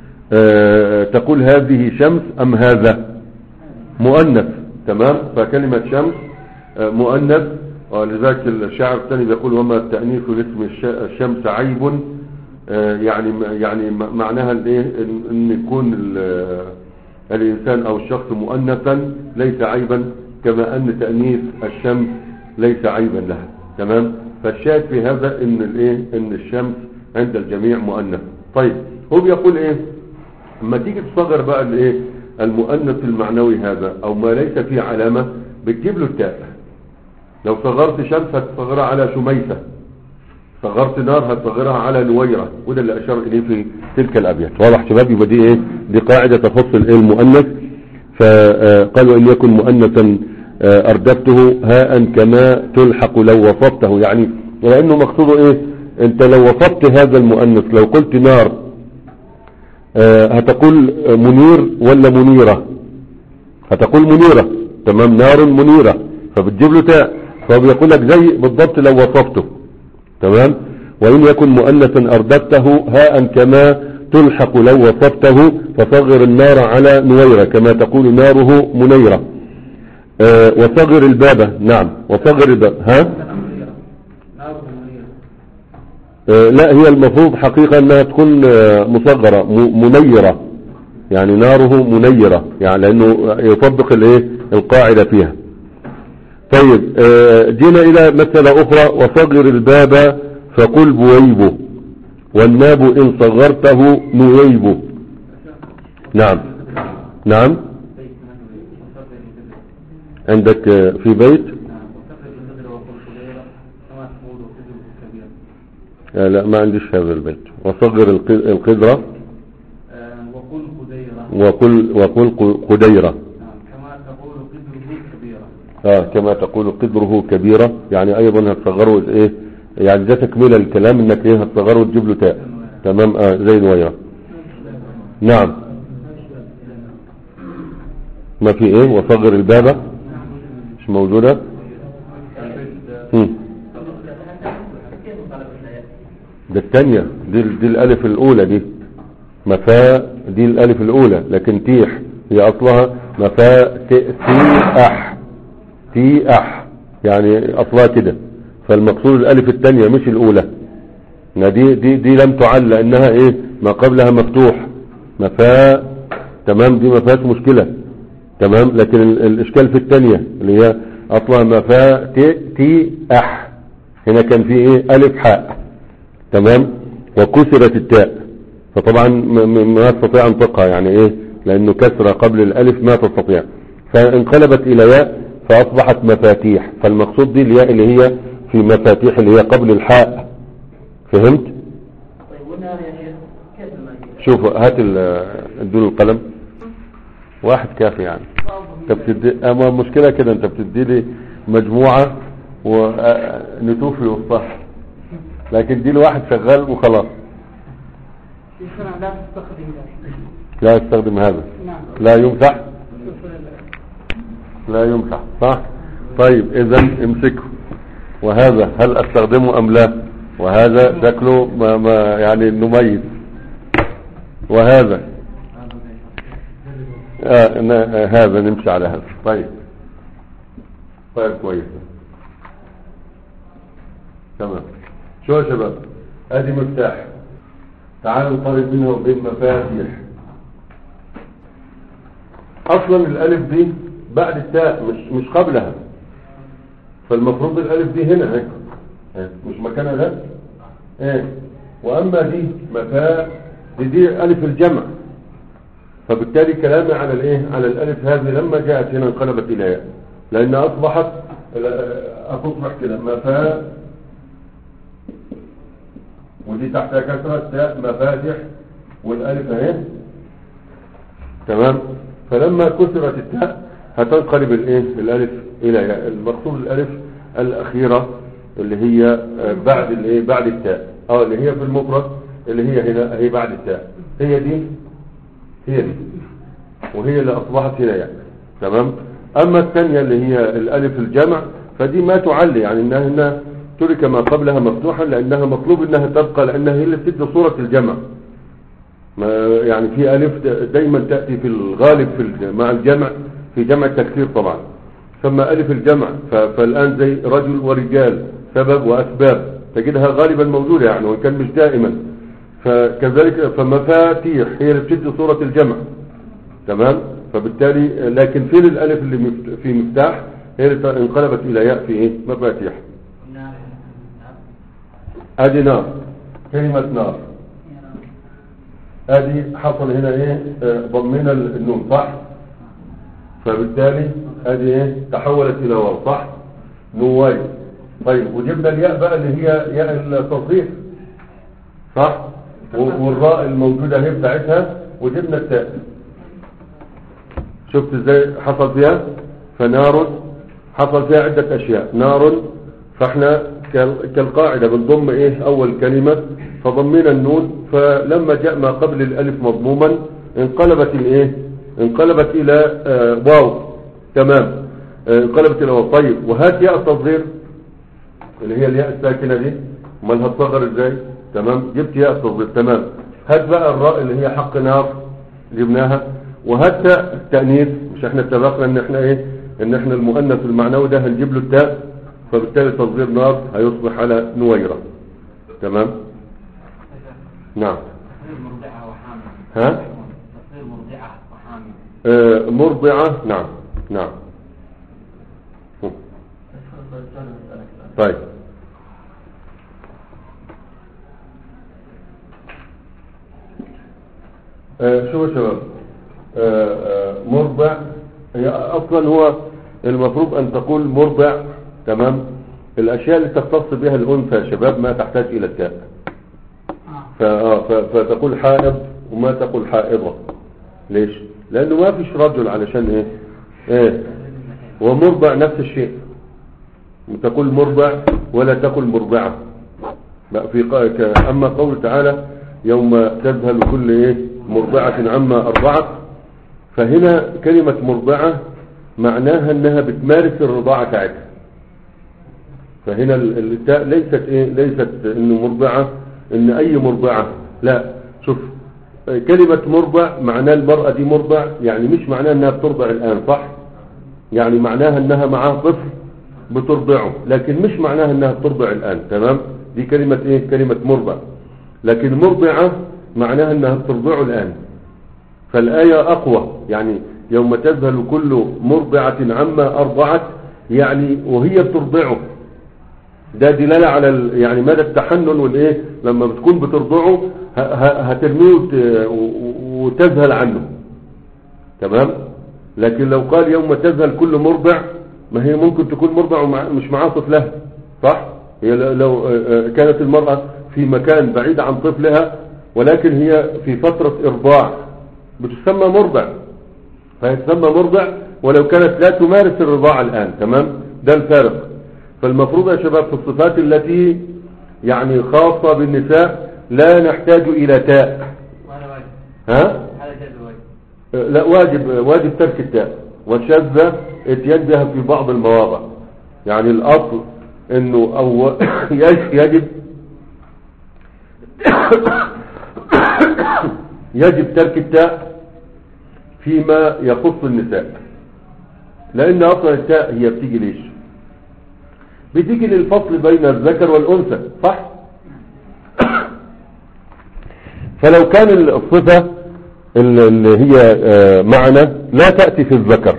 آه تقول هذه شمس ام هذا مؤنث تمام فكلمة شمس آه مؤنث ولذلك الشاعر الثاني بيقول وما التأنيث لاسم الش- الشمس عيب آه يعني يعني معناها الايه ان إن يكون ال- الانسان او الشخص مؤنثا ليس عيبا كما ان تأنيث الشمس ليس عيبا لها تمام فالشاهد في هذا ان الايه ان الشمس عند الجميع مؤنث طيب هو بيقول ايه اما تيجي تصغر بقى الايه المؤنث المعنوي هذا او ما ليس فيه علامة بتجيب له التاء لو صغرت شمس هتصغرها على شميسة صغرت نار هتصغرها على نويرة وده اللي اشار اليه في تلك الابيات واضح شباب يبقى دي ايه دي قاعدة تخص الايه المؤنث فقال وان يكن مؤنثا آه، اردفته هاء كما تلحق لو وصفته يعني لانه مقصوده ايه انت لو وصفت هذا المؤنث لو قلت نار آه، هتقول منير ولا منيرة هتقول منيرة تمام نار منيرة فبتجيب له تاء فهو بيقول لك زي بالضبط لو وصفته تمام وإن يكن مؤنثا أرددته هاء كما تلحق لو وصفته فصغر النار على نويرة كما تقول ناره منيرة آه وصغر الباب نعم وصغر الباب ها آه لا هي المفروض حقيقة انها تكون آه مصغرة م- منيرة يعني ناره منيرة يعني لانه يطبق الايه القاعدة فيها طيب آه جينا الى مسألة اخرى وصغر الباب فقل بويبه والناب ان صغرته نويبه نعم نعم عندك آه، في بيت آه، لا ما عنديش هذا البيت وصغر الق- القدرة وقل قديرة وقل وقل ق- قديرة نعم كما تقول قدره كبيرة آه كما تقول قدره كبيرة يعني ايضا هتصغره ايه يعني ده تكملة الكلام انك ايه هتصغره وتجيب له تاء تمام اه زي نويرة نعم ما في ايه وصغر البابة مش موجودة هم. ده الثانية دي, دي الالف الاولى دي مفاء دي الالف الاولى لكن تيح هي اصلها مفاء ت- تيح تيح يعني اصلها كده فالمقصود الالف الثانية مش الاولى إن دي دي دي لم تعل لانها ايه ما قبلها مفتوح مفاء تمام دي ما فيهاش مشكلة تمام لكن ال- الاشكال في الثانية اللي هي اصلها مفاء ت تي اح هنا كان في ايه الف حاء تمام وكسرت التاء فطبعا م- م- ما تستطيع ان تقع يعني ايه لانه كسرة قبل الالف ما تستطيع فانقلبت الى ياء فاصبحت مفاتيح فالمقصود دي الياء اللي هي في مفاتيح اللي هي قبل الحاء فهمت طيب والنار يا شيخ كيف الماء شوف هات ال- ادوا القلم واحد كافي يعني انت بتدي اما المشكلة كده انت بتدي لي مجموعة ونتوه في وسطها لكن دي لواحد شغال وخلاص يمكن لا تستخدم ذلك لا يستخدم هذا نعم لا يمسح شوف ال- لا يمسح صح طيب اذا امسكه وهذا هل استخدمه ام لا وهذا شكله ما ما يعني نميز وهذا آه ن- آه، هذا نمشي على هذا طيب طيب كويس تمام شو يا شباب ادي مفتاح تعالوا نقارن بينها وبين مفاتيح اصلا الالف دي بعد التاء مش مش قبلها فالمفروض الالف دي هنا اهي اهي، مش مكانها ده ايه واما دي مفا دي, دي الف الجمع فبالتالي كلامي على الايه على الالف هذه لما جاءت هنا انقلبت الى ياء لان اصبحت اتصبح كده مفا ودي تحتها كسرة تاء مفاتح والالف اهي تمام فلما كسرت التاء هتنقلب الايه الالف الى ياء المقصود الالف الاخيره اللي هي آه، بعد الايه بعد التاء اه اللي هي في المفرد اللي هي هنا هي بعد التاء هي دي هي دي وهي اللي اصبحت هنا يعني تمام اما الثانيه اللي هي الالف الجمع فدي ما تعلي يعني انها هنا ترك ما قبلها مفتوحا لانها مطلوب انها تبقى لانها هي اللي بتدي صوره الجمع ما يعني في ألف دايما تأتي في الغالب في الج- مع الجمع في جمع التكسير طبعا ثم ألف الجمع ف- فالآن زي رجل ورجال سبب وأسباب تجدها غالبا موجودة يعني وإن كان مش دائما فكذلك فمفاتيح هي اللي بتدي صورة الجمع تمام فبالتالي لكن فين الألف اللي مفت- في مفتاح هي اللي انقلبت إلى ياء في إيه مفاتيح أدي نار كلمة نار ادي حصل هنا ايه آه، ضمينا النون صح فبالتالي ادي ايه تحولت الى واو صح نواي طيب وجبنا الياء بقى اللي هي ياء التصريف صح و- والراء الموجوده اهي بتاعتها وجبنا التاء شفت ازاي حصل فيها فنار حصل فيها عده اشياء نار فاحنا كال- كالقاعده بنضم ايه اول كلمه فضمينا النون فلما جاء ما قبل الالف مضموما انقلبت الايه انقلبت الى آه واو تمام آه انقلبت الى واو طيب وهات ياء التصغير اللي هي الياء الساكنه دي امال هتصغر ازاي تمام جبت ياء التصغير تمام هات بقى الراء اللي هي حق نار جبناها وهات تاء التانيث مش احنا اتفقنا ان احنا ايه ان احنا المؤنث المعنوي ده هنجيب له التاء فبالتالي تصغير نار هيصبح على نويره تمام نعم تصوير مرضعة وحامل ها؟ تصوير مرضعة وحامل آه مرضعه نعم نعم طيب آه شو يا شباب آه آه مرضع هي اصلا هو المفروض ان تقول مرضع تمام الاشياء اللي تختص بها الانثى يا شباب ما تحتاج الى التاء ف- آه، ف- فتقول حائض وما تقول حائضة ليش لانه ما فيش رجل علشان ايه ايه ومرضع نفس الشيء تقول مرضع ولا تقول مرضعة لا في قا- ك- اما قول تعالى يوم تذهل كل ايه مرضعة عما ارضعت فهنا كلمة مرضعة معناها انها بتمارس الرضاعة بتاعتها فهنا ال- التاء ليست ايه ليست انه مرضعة ان اي مرضعة لا شوف آه، كلمة مرضع معناه المرأة دي مرضع يعني مش معناها انها بترضع الان صح يعني معناها انها معاه طفل بترضعه لكن مش معناها انها بترضع الان تمام دي كلمة ايه كلمة مرضع لكن مرضعة معناها انها بترضعه الان فالآية أقوى يعني يوم تذهل كل مرضعة عما أرضعت يعني وهي بترضعه ده دلالة على ال- يعني مدى التحنن والايه لما بتكون بترضعه ه- ه- هترميه وت- و- وتذهل عنه تمام لكن لو قال يوم تذهل كل مرضع ما هي ممكن تكون مرضع ومش معاه طفلها صح هي ل- لو آه، آه، كانت المرأة في مكان بعيد عن طفلها ولكن هي في فترة إرضاع بتسمى مرضع فيتسمى مرضع ولو كانت لا تمارس الرضاعة الآن تمام ده الفارق فالمفروض يا شباب في الصفات التي يعني خاصة بالنساء لا نحتاج إلى تاء وهذا واجب ها هذا جد واجب لا واجب واجب ترك التاء والشاذة اتيان بها في بعض المواضع يعني الأصل انه أو يجب يجب ترك التاء فيما يخص النساء لان اصلا التاء هي بتيجي ليش بتيجي للفصل بين الذكر والانثى صح فلو كان الصفة اللي هي آه، معنى لا تأتي في الذكر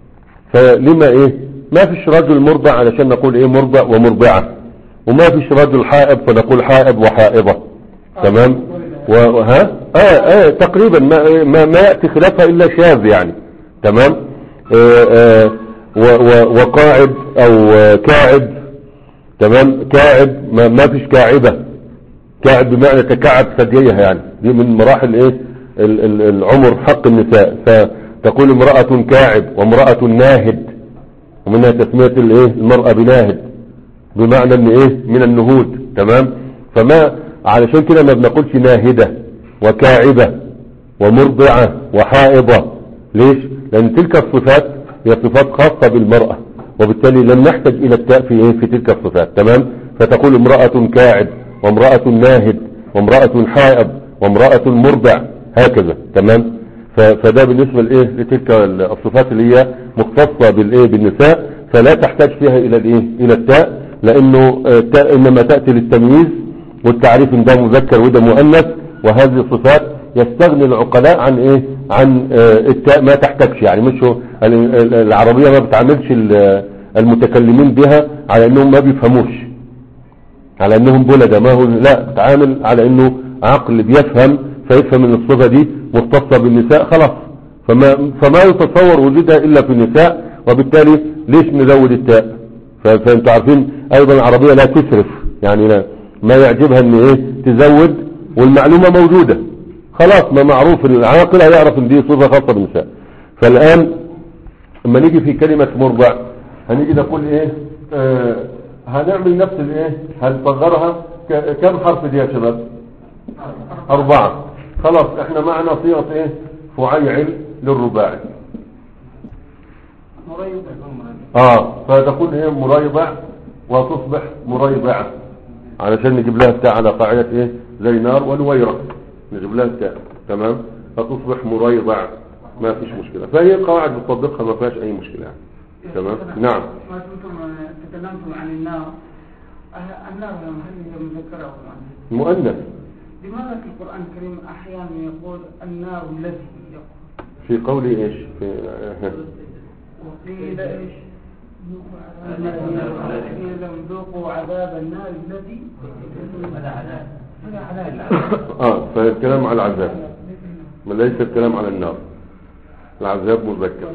فلما ايه ما فيش رجل مرضع علشان نقول ايه مرضع ومرضعة وما فيش رجل حائض فنقول حائض وحائضة تمام وها اه اه تقريبا ما ما, ما يأتي خلافها الا شاذ يعني تمام آه آه و- و- وقاعد او آه، كاعب تمام كاعب ما, ما فيش كاعبة كاعب بمعنى تكعب ثدييها يعني دي من مراحل ايه ال- ال- العمر حق النساء فتقول امرأة كاعب وامرأة ناهد ومنها تسمية الايه المرأة بناهد بمعنى ان ايه من النهود تمام فما علشان كده ما بنقولش ناهدة وكاعبة ومرضعة وحائضة ليش لان تلك الصفات هي صفات خاصة بالمرأة وبالتالي لن نحتاج الى التاء في ايه في تلك الصفات تمام فتقول امرأة كاعب وامرأة ناهد وامرأة حائض وامرأة مرضع هكذا تمام ف- فده بالنسبة لايه لتلك الصفات اللي هي مختصة بالايه بالنساء فلا تحتاج فيها الى الايه الى التاء لانه آه، التاء انما تأتي للتمييز والتعريف ان ده مذكر وده مؤنث وهذه الصفات يستغني العقلاء عن ايه عن آه، التاء ما تحتاجش يعني مش هو ال- ال- العربية ما بتعاملش ال- المتكلمين بها على انهم ما بيفهموش على انهم بلدة ما هو لا تعامل على انه عقل بيفهم فيفهم ان الصفة دي مختصة بالنساء خلاص فما, فما يتصور وجودها الا في النساء وبالتالي ليش نزود التاء ف- فانتوا عارفين ايضا العربية لا تسرف يعني لا ما يعجبها ان ايه تزود والمعلومة موجودة خلاص ما معروف العاقل هيعرف ان دي صفة خاصة بالنساء فالان لما نيجي في كلمة مرضع هنيجي نقول ايه آه هنعمل نفس الايه هنصغرها ك- كم حرف دي يا شباب اربعة خلاص احنا معنا صيغة ايه فعيعل للرباعي مريض اه فتكون ايه مريضع وتصبح مريضعة علشان نجيب لها التاء على قاعدة ايه زي نار ونويرة نجيب لها التاء تمام فتصبح مريضع ما فيش مشكلة فهي قواعد بتطبقها ما فيهاش اي مشكلة يعني. تمام نعم ما كنتم تكلمتم عن النار أه- النار هل هي مذكرة أو مؤنث؟ مؤنث لماذا في القرآن الكريم أحيانا يقول النار التي يقول في قولي ايش في وقيل ايش؟ قيل لهم ذوقوا عذاب النار التي هذا عذاب هذا عذاب اه فالكلام على العذاب ما ليس الكلام على النار العذاب مذكر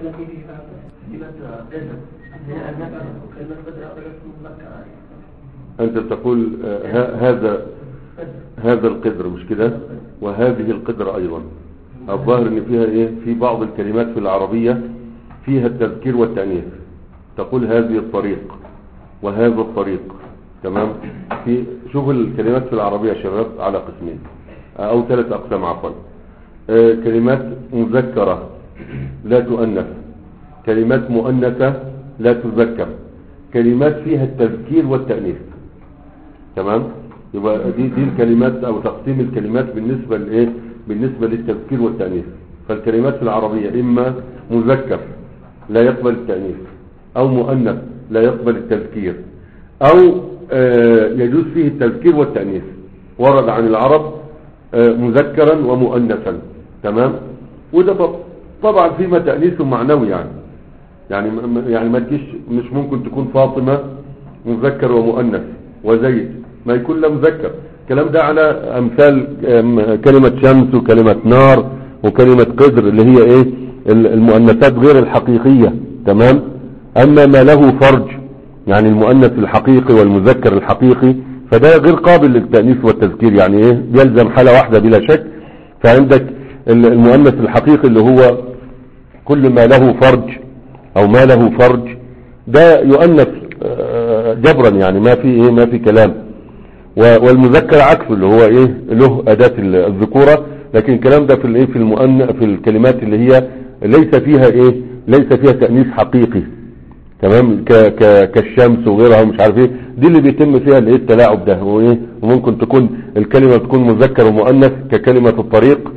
انت تقول آه، ه- هذا هذا القدر مش كده وهذه القدر ايضا الظاهر ان فيها ايه في بعض الكلمات في العربية فيها التذكير والتأنيث تقول هذه الطريق وهذا الطريق تمام في شوف الكلمات في العربية يا شباب على قسمين او ثلاث اقسام عفوا آه، كلمات مذكرة لا تؤنث كلمات مؤنثة لا تذكر كلمات فيها التذكير والتأنيث تمام يبقى دي دي الكلمات او تقسيم الكلمات بالنسبة لايه بالنسبة للتذكير والتأنيث فالكلمات في العربية اما مذكر لا يقبل التأنيث او مؤنث لا يقبل التذكير او آه، يجوز فيه التذكير والتأنيث ورد عن العرب آه، مذكرا ومؤنثا تمام وده طب- طبعا فيما تأنيث معنوي يعني يعني م- م- يعني ما تجيش مش ممكن تكون فاطمة مذكر ومؤنث وزيد ما يكون لا مذكر الكلام ده على امثال أم، كلمة شمس وكلمة نار وكلمة قدر اللي هي ايه ال- المؤنثات غير الحقيقية تمام اما ما له فرج يعني المؤنث الحقيقي والمذكر الحقيقي فده غير قابل للتأنيث والتذكير يعني ايه يلزم حالة واحدة بلا شك فعندك ال- المؤنث الحقيقي اللي هو كل ما له فرج او ما له فرج ده يؤنث آه، جبرا يعني ما في ايه ما في كلام و- والمذكر عكسه اللي هو ايه له اداة ال- الذكورة لكن الكلام ده في الايه في المؤن في الكلمات اللي هي ليس فيها ايه ليس فيها تأنيث حقيقي تمام ك ك كالشمس وغيرها ومش عارف ايه دي اللي بيتم فيها الايه التلاعب ده وايه وممكن تكون الكلمة تكون مذكر ومؤنث ككلمة الطريق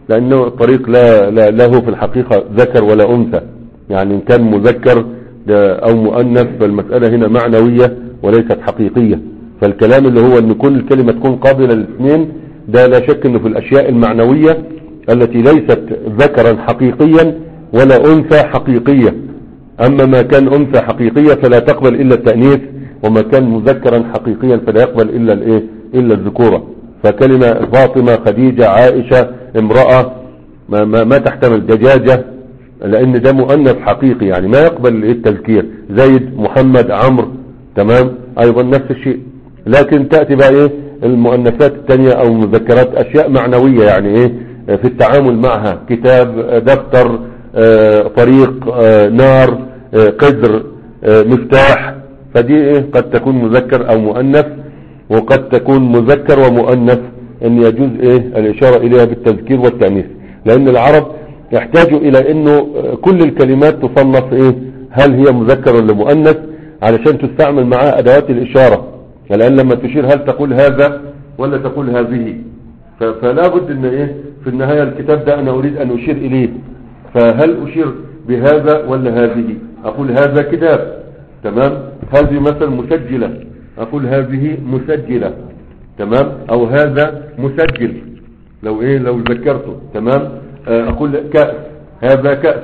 لانه الطريق لا, لا له في الحقيقة ذكر ولا انثى يعني ان كان مذكر ده او مؤنث فالمسألة هنا معنوية وليست حقيقية فالكلام اللي هو ان كل كلمة تكون قابلة للاثنين ده لا شك انه في الاشياء المعنوية التي ليست ذكرا حقيقيا ولا انثى حقيقية اما ما كان انثى حقيقية فلا تقبل الا التأنيث وما كان مذكرا حقيقيا فلا يقبل الا الايه الا الذكورة فكلمة فاطمة خديجة عائشة امرأة ما, ما, ما تحتمل دجاجة لان ده مؤنث حقيقي يعني ما يقبل التذكير زيد محمد عمرو تمام ايضا نفس الشيء لكن تأتي بقى ايه المؤنثات التانية او المذكرات اشياء معنوية يعني ايه في التعامل معها كتاب دفتر آه، طريق آه، نار آه، قدر مفتاح فدي ايه قد تكون مذكر او مؤنث وقد تكون مذكر ومؤنث ان يجوز ايه الاشارة اليها بالتذكير والتأنيث لان العرب يحتاجوا الى انه كل الكلمات تصنف ايه هل هي مذكر ولا مؤنث علشان تستعمل معها ادوات الاشارة الان لما تشير هل تقول هذا ولا تقول هذه ف- فلا بد ان ايه في النهاية الكتاب ده انا اريد ان اشير اليه فهل اشير بهذا ولا هذه اقول هذا كتاب تمام هذه مثلا مسجلة اقول هذه مسجلة تمام او هذا مسجل لو ايه لو ذكرته تمام آه، اقول كأس هذا كأس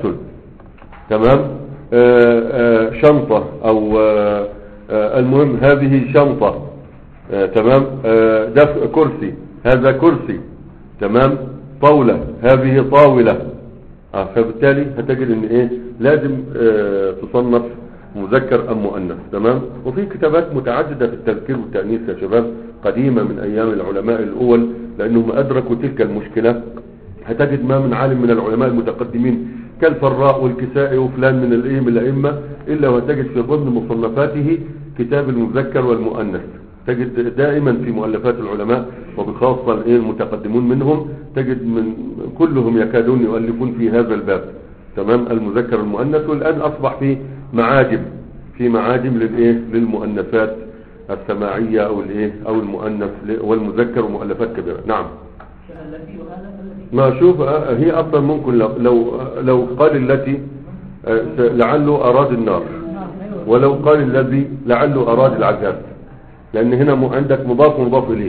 تمام آه، آه، شنطة او آه، آه، المهم هذه شنطة آه، تمام آه، دف كرسي هذا كرسي تمام طاولة هذه طاولة آه، فبالتالي هتجد ان ايه لازم آه، تصنف مذكر ام مؤنث تمام وفي كتابات متعددة في التذكير والتأنيث يا شباب قديمة من ايام العلماء الاول لانهم ادركوا تلك المشكلة هتجد ما من عالم من العلماء المتقدمين كالفراء والكسائي وفلان من الايه من الائمه الا وتجد في ضمن مصنفاته كتاب المذكر والمؤنث تجد دائما في مؤلفات العلماء وبخاصة الايه المتقدمون منهم تجد من كلهم يكادون يؤلفون في هذا الباب تمام المذكر والمؤنث والان اصبح في معاجم في معاجم للايه للمؤنثات السماعية او الايه او المؤنث والمذكر ومؤلفات كبيرة نعم التي وهذا الذي ما شوف آه، هي اصلا ممكن لو لو, لو قال التي آه، لعله اراد النار ولو قال الذي لعله اراد العذاب لان هنا م- عندك مضاف ومضاف اليه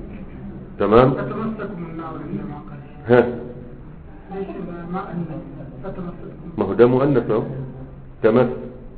تمام تتمسك من النار اللي ما قال ها ليش ما أن تتمسك ما هو ده مؤنث اهو تمس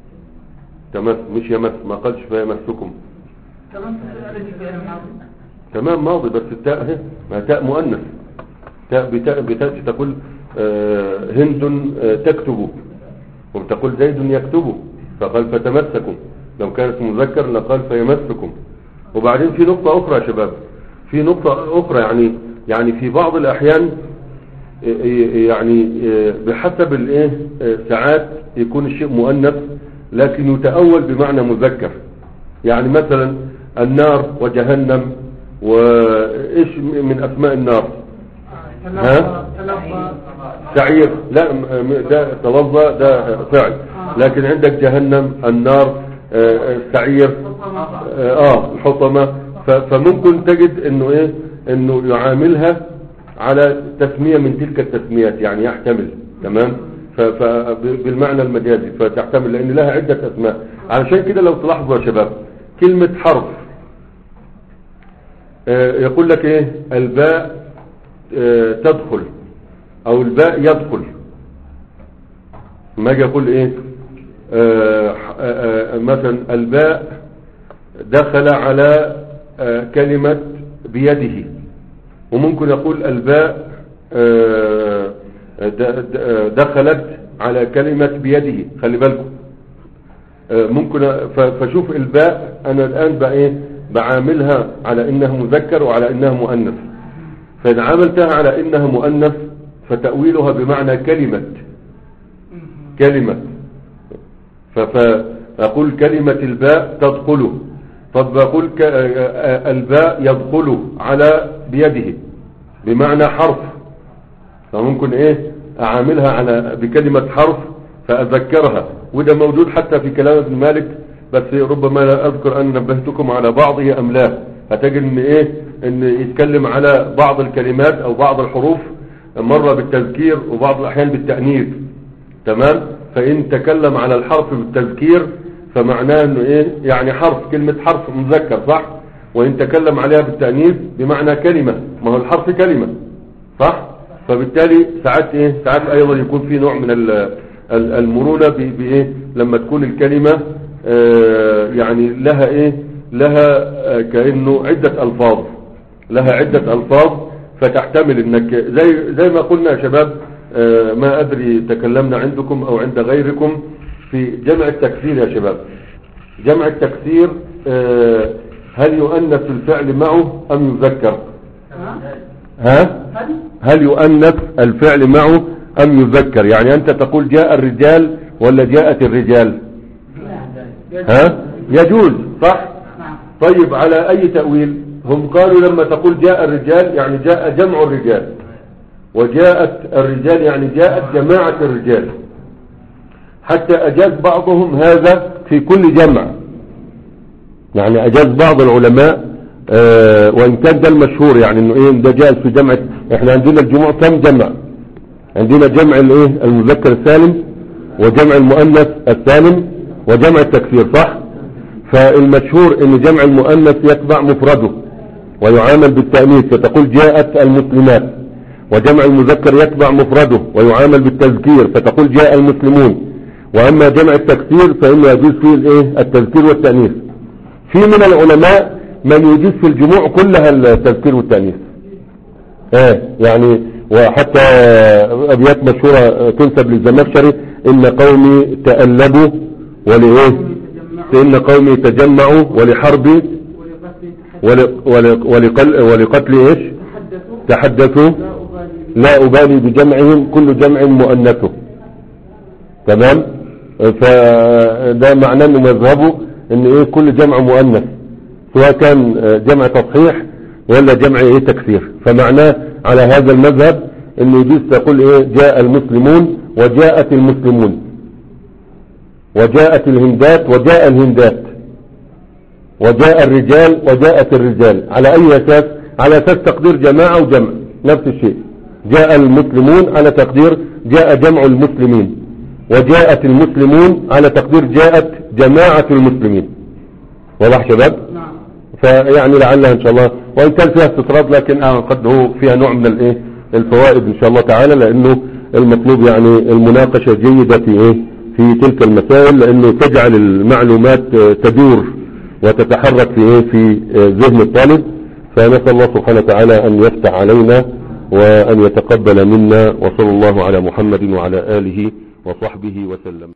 تمس مش يمس ما قالش فيمسكم تمسك الذي فعل الماضي تمام ماضي بس التاء اهي ما تاء مؤنث تاء بتاء بتاء تقول آه، هند آه، تكتب وبتقول زيد يكتب فقال فتمسكم لو كانت مذكر لقال فيمسكم وبعدين في نقطة أخرى يا شباب في نقطة أخرى يعني يعني في بعض الأحيان آه، آه، يعني آه، بحسب الايه آه، ساعات يكون الشيء مؤنث لكن يتأول بمعنى مذكر يعني مثلا النار وجهنم وايش من اسماء النار ها؟ تلقى سعير لا م- م- ده تلظى ده فعل لكن عندك جهنم النار آه، السعير اه آه، الحطمة ف- فممكن تجد انه ايه انه يعاملها على تسمية من تلك التسميات يعني يحتمل تمام ف- ف- ب- بالمعنى المجازي فتحتمل لان لها عدة اسماء علشان كده لو تلاحظوا يا شباب كلمة حرف آه، يقول لك ايه الباء آه، تدخل او الباء يدخل ما اجي اقول ايه آه، آه، آه، مثلا الباء دخل على آه، كلمة بيده وممكن يقول الباء آه، د- د- دخلت على كلمة بيده خلي بالكم آه، ممكن ف- فشوف الباء انا الان بقى ايه بعاملها على انها مذكر وعلى انها مؤنث فان عاملتها على انها مؤنث فتأويلها بمعنى كلمة كلمة ف- فأقول كلمة الباء تدخل طب بقول ك- آه، الباء يدخل على بيده بمعنى حرف فممكن ايه اعاملها على بكلمة حرف فاذكرها وده موجود حتى في كلام ابن مالك بس ربما لا اذكر ان نبهتكم على بعضه ام لا هتجد ان ايه ان يتكلم على بعض الكلمات او بعض الحروف مرة بالتذكير وبعض الأحيان بالتأنيث تمام فإن تكلم على الحرف بالتذكير فمعناه انه ايه يعني حرف كلمة حرف مذكر صح وإن تكلم عليها بالتأنيث بمعنى كلمة ما هو الحرف كلمة صح فبالتالي ساعات ايه ساعات ايضا يكون في نوع من ال- ال- المرونة ب- بايه لما تكون الكلمة آه، يعني لها ايه لها آه، كأنه عدة الفاظ لها عدة الفاظ فتحتمل انك زي زي ما قلنا يا شباب آه، ما ادري تكلمنا عندكم او عند غيركم في جمع التكسير يا شباب جمع التكسير آه، هل يؤنث الفعل معه ام يذكر ها؟ ها هل؟ هل يؤنث الفعل معه ام يذكر يعني انت تقول جاء الرجال ولا جاءت الرجال ها يجوز صح نعم طيب على اي تأويل هم قالوا لما تقول جاء الرجال يعني جاء جمع الرجال وجاءت الرجال يعني جاءت جماعة الرجال حتى اجاز بعضهم هذا في كل جمع يعني اجاز بعض العلماء آه وان كان ده المشهور يعني انه ايه ده جاء في جمع احنا عندنا الجموع كم جمع عندنا جمع الايه المذكر السالم وجمع المؤنث السالم وجمع التكسير صح فالمشهور ان جمع المؤنث يتبع مفرده ويعامل بالتأنيث فتقول جاءت المسلمات وجمع المذكر يتبع مفرده ويعامل بالتذكير فتقول جاء المسلمون واما جمع التكسير فانه يجوز فيه الايه التذكير والتأنيث في من العلماء من يجوز في الجموع كلها التذكير والتأنيث ايه يعني وحتى ابيات مشهورة تنسب للزمخشري ان قومي تألبوا ولإيه إن قومي تجمعوا ولحرب ولقتل ول- ول- ولقل- ولقتل ايش تحدثوا تحدثوا لا أبالي لا أبالي بجمعهم كل جمع مؤنثه تمام فده معناه انه مذهبه ان ايه كل جمع مؤنث سواء كان جمع تصحيح ولا جمع ايه تكسير فمعناه على هذا المذهب انه يجوز تقول ايه جاء المسلمون وجاءت المسلمون وجاءت الهندات وجاء الهندات وجاء الرجال وجاءت الرجال على اي اساس على اساس تقدير جماعة وجمع نفس الشيء جاء المسلمون على تقدير جاء جمع المسلمين وجاءت المسلمون على تقدير جاءت جماعة المسلمين واضح شباب نعم فيعني لعلها ان شاء الله وان كان فيها استطراد لكن آه قد هو فيها نوع من الايه الفوائد ان شاء الله تعالى لانه المطلوب يعني المناقشة جيدة في ايه في تلك المسائل لانه تجعل المعلومات آه، تدور وتتحرك في ايه في آه، ذهن الطالب فنسأل الله سبحانه وتعالى ان يفتح علينا وان يتقبل منا وصلى الله على محمد وعلى اله وصحبه وسلم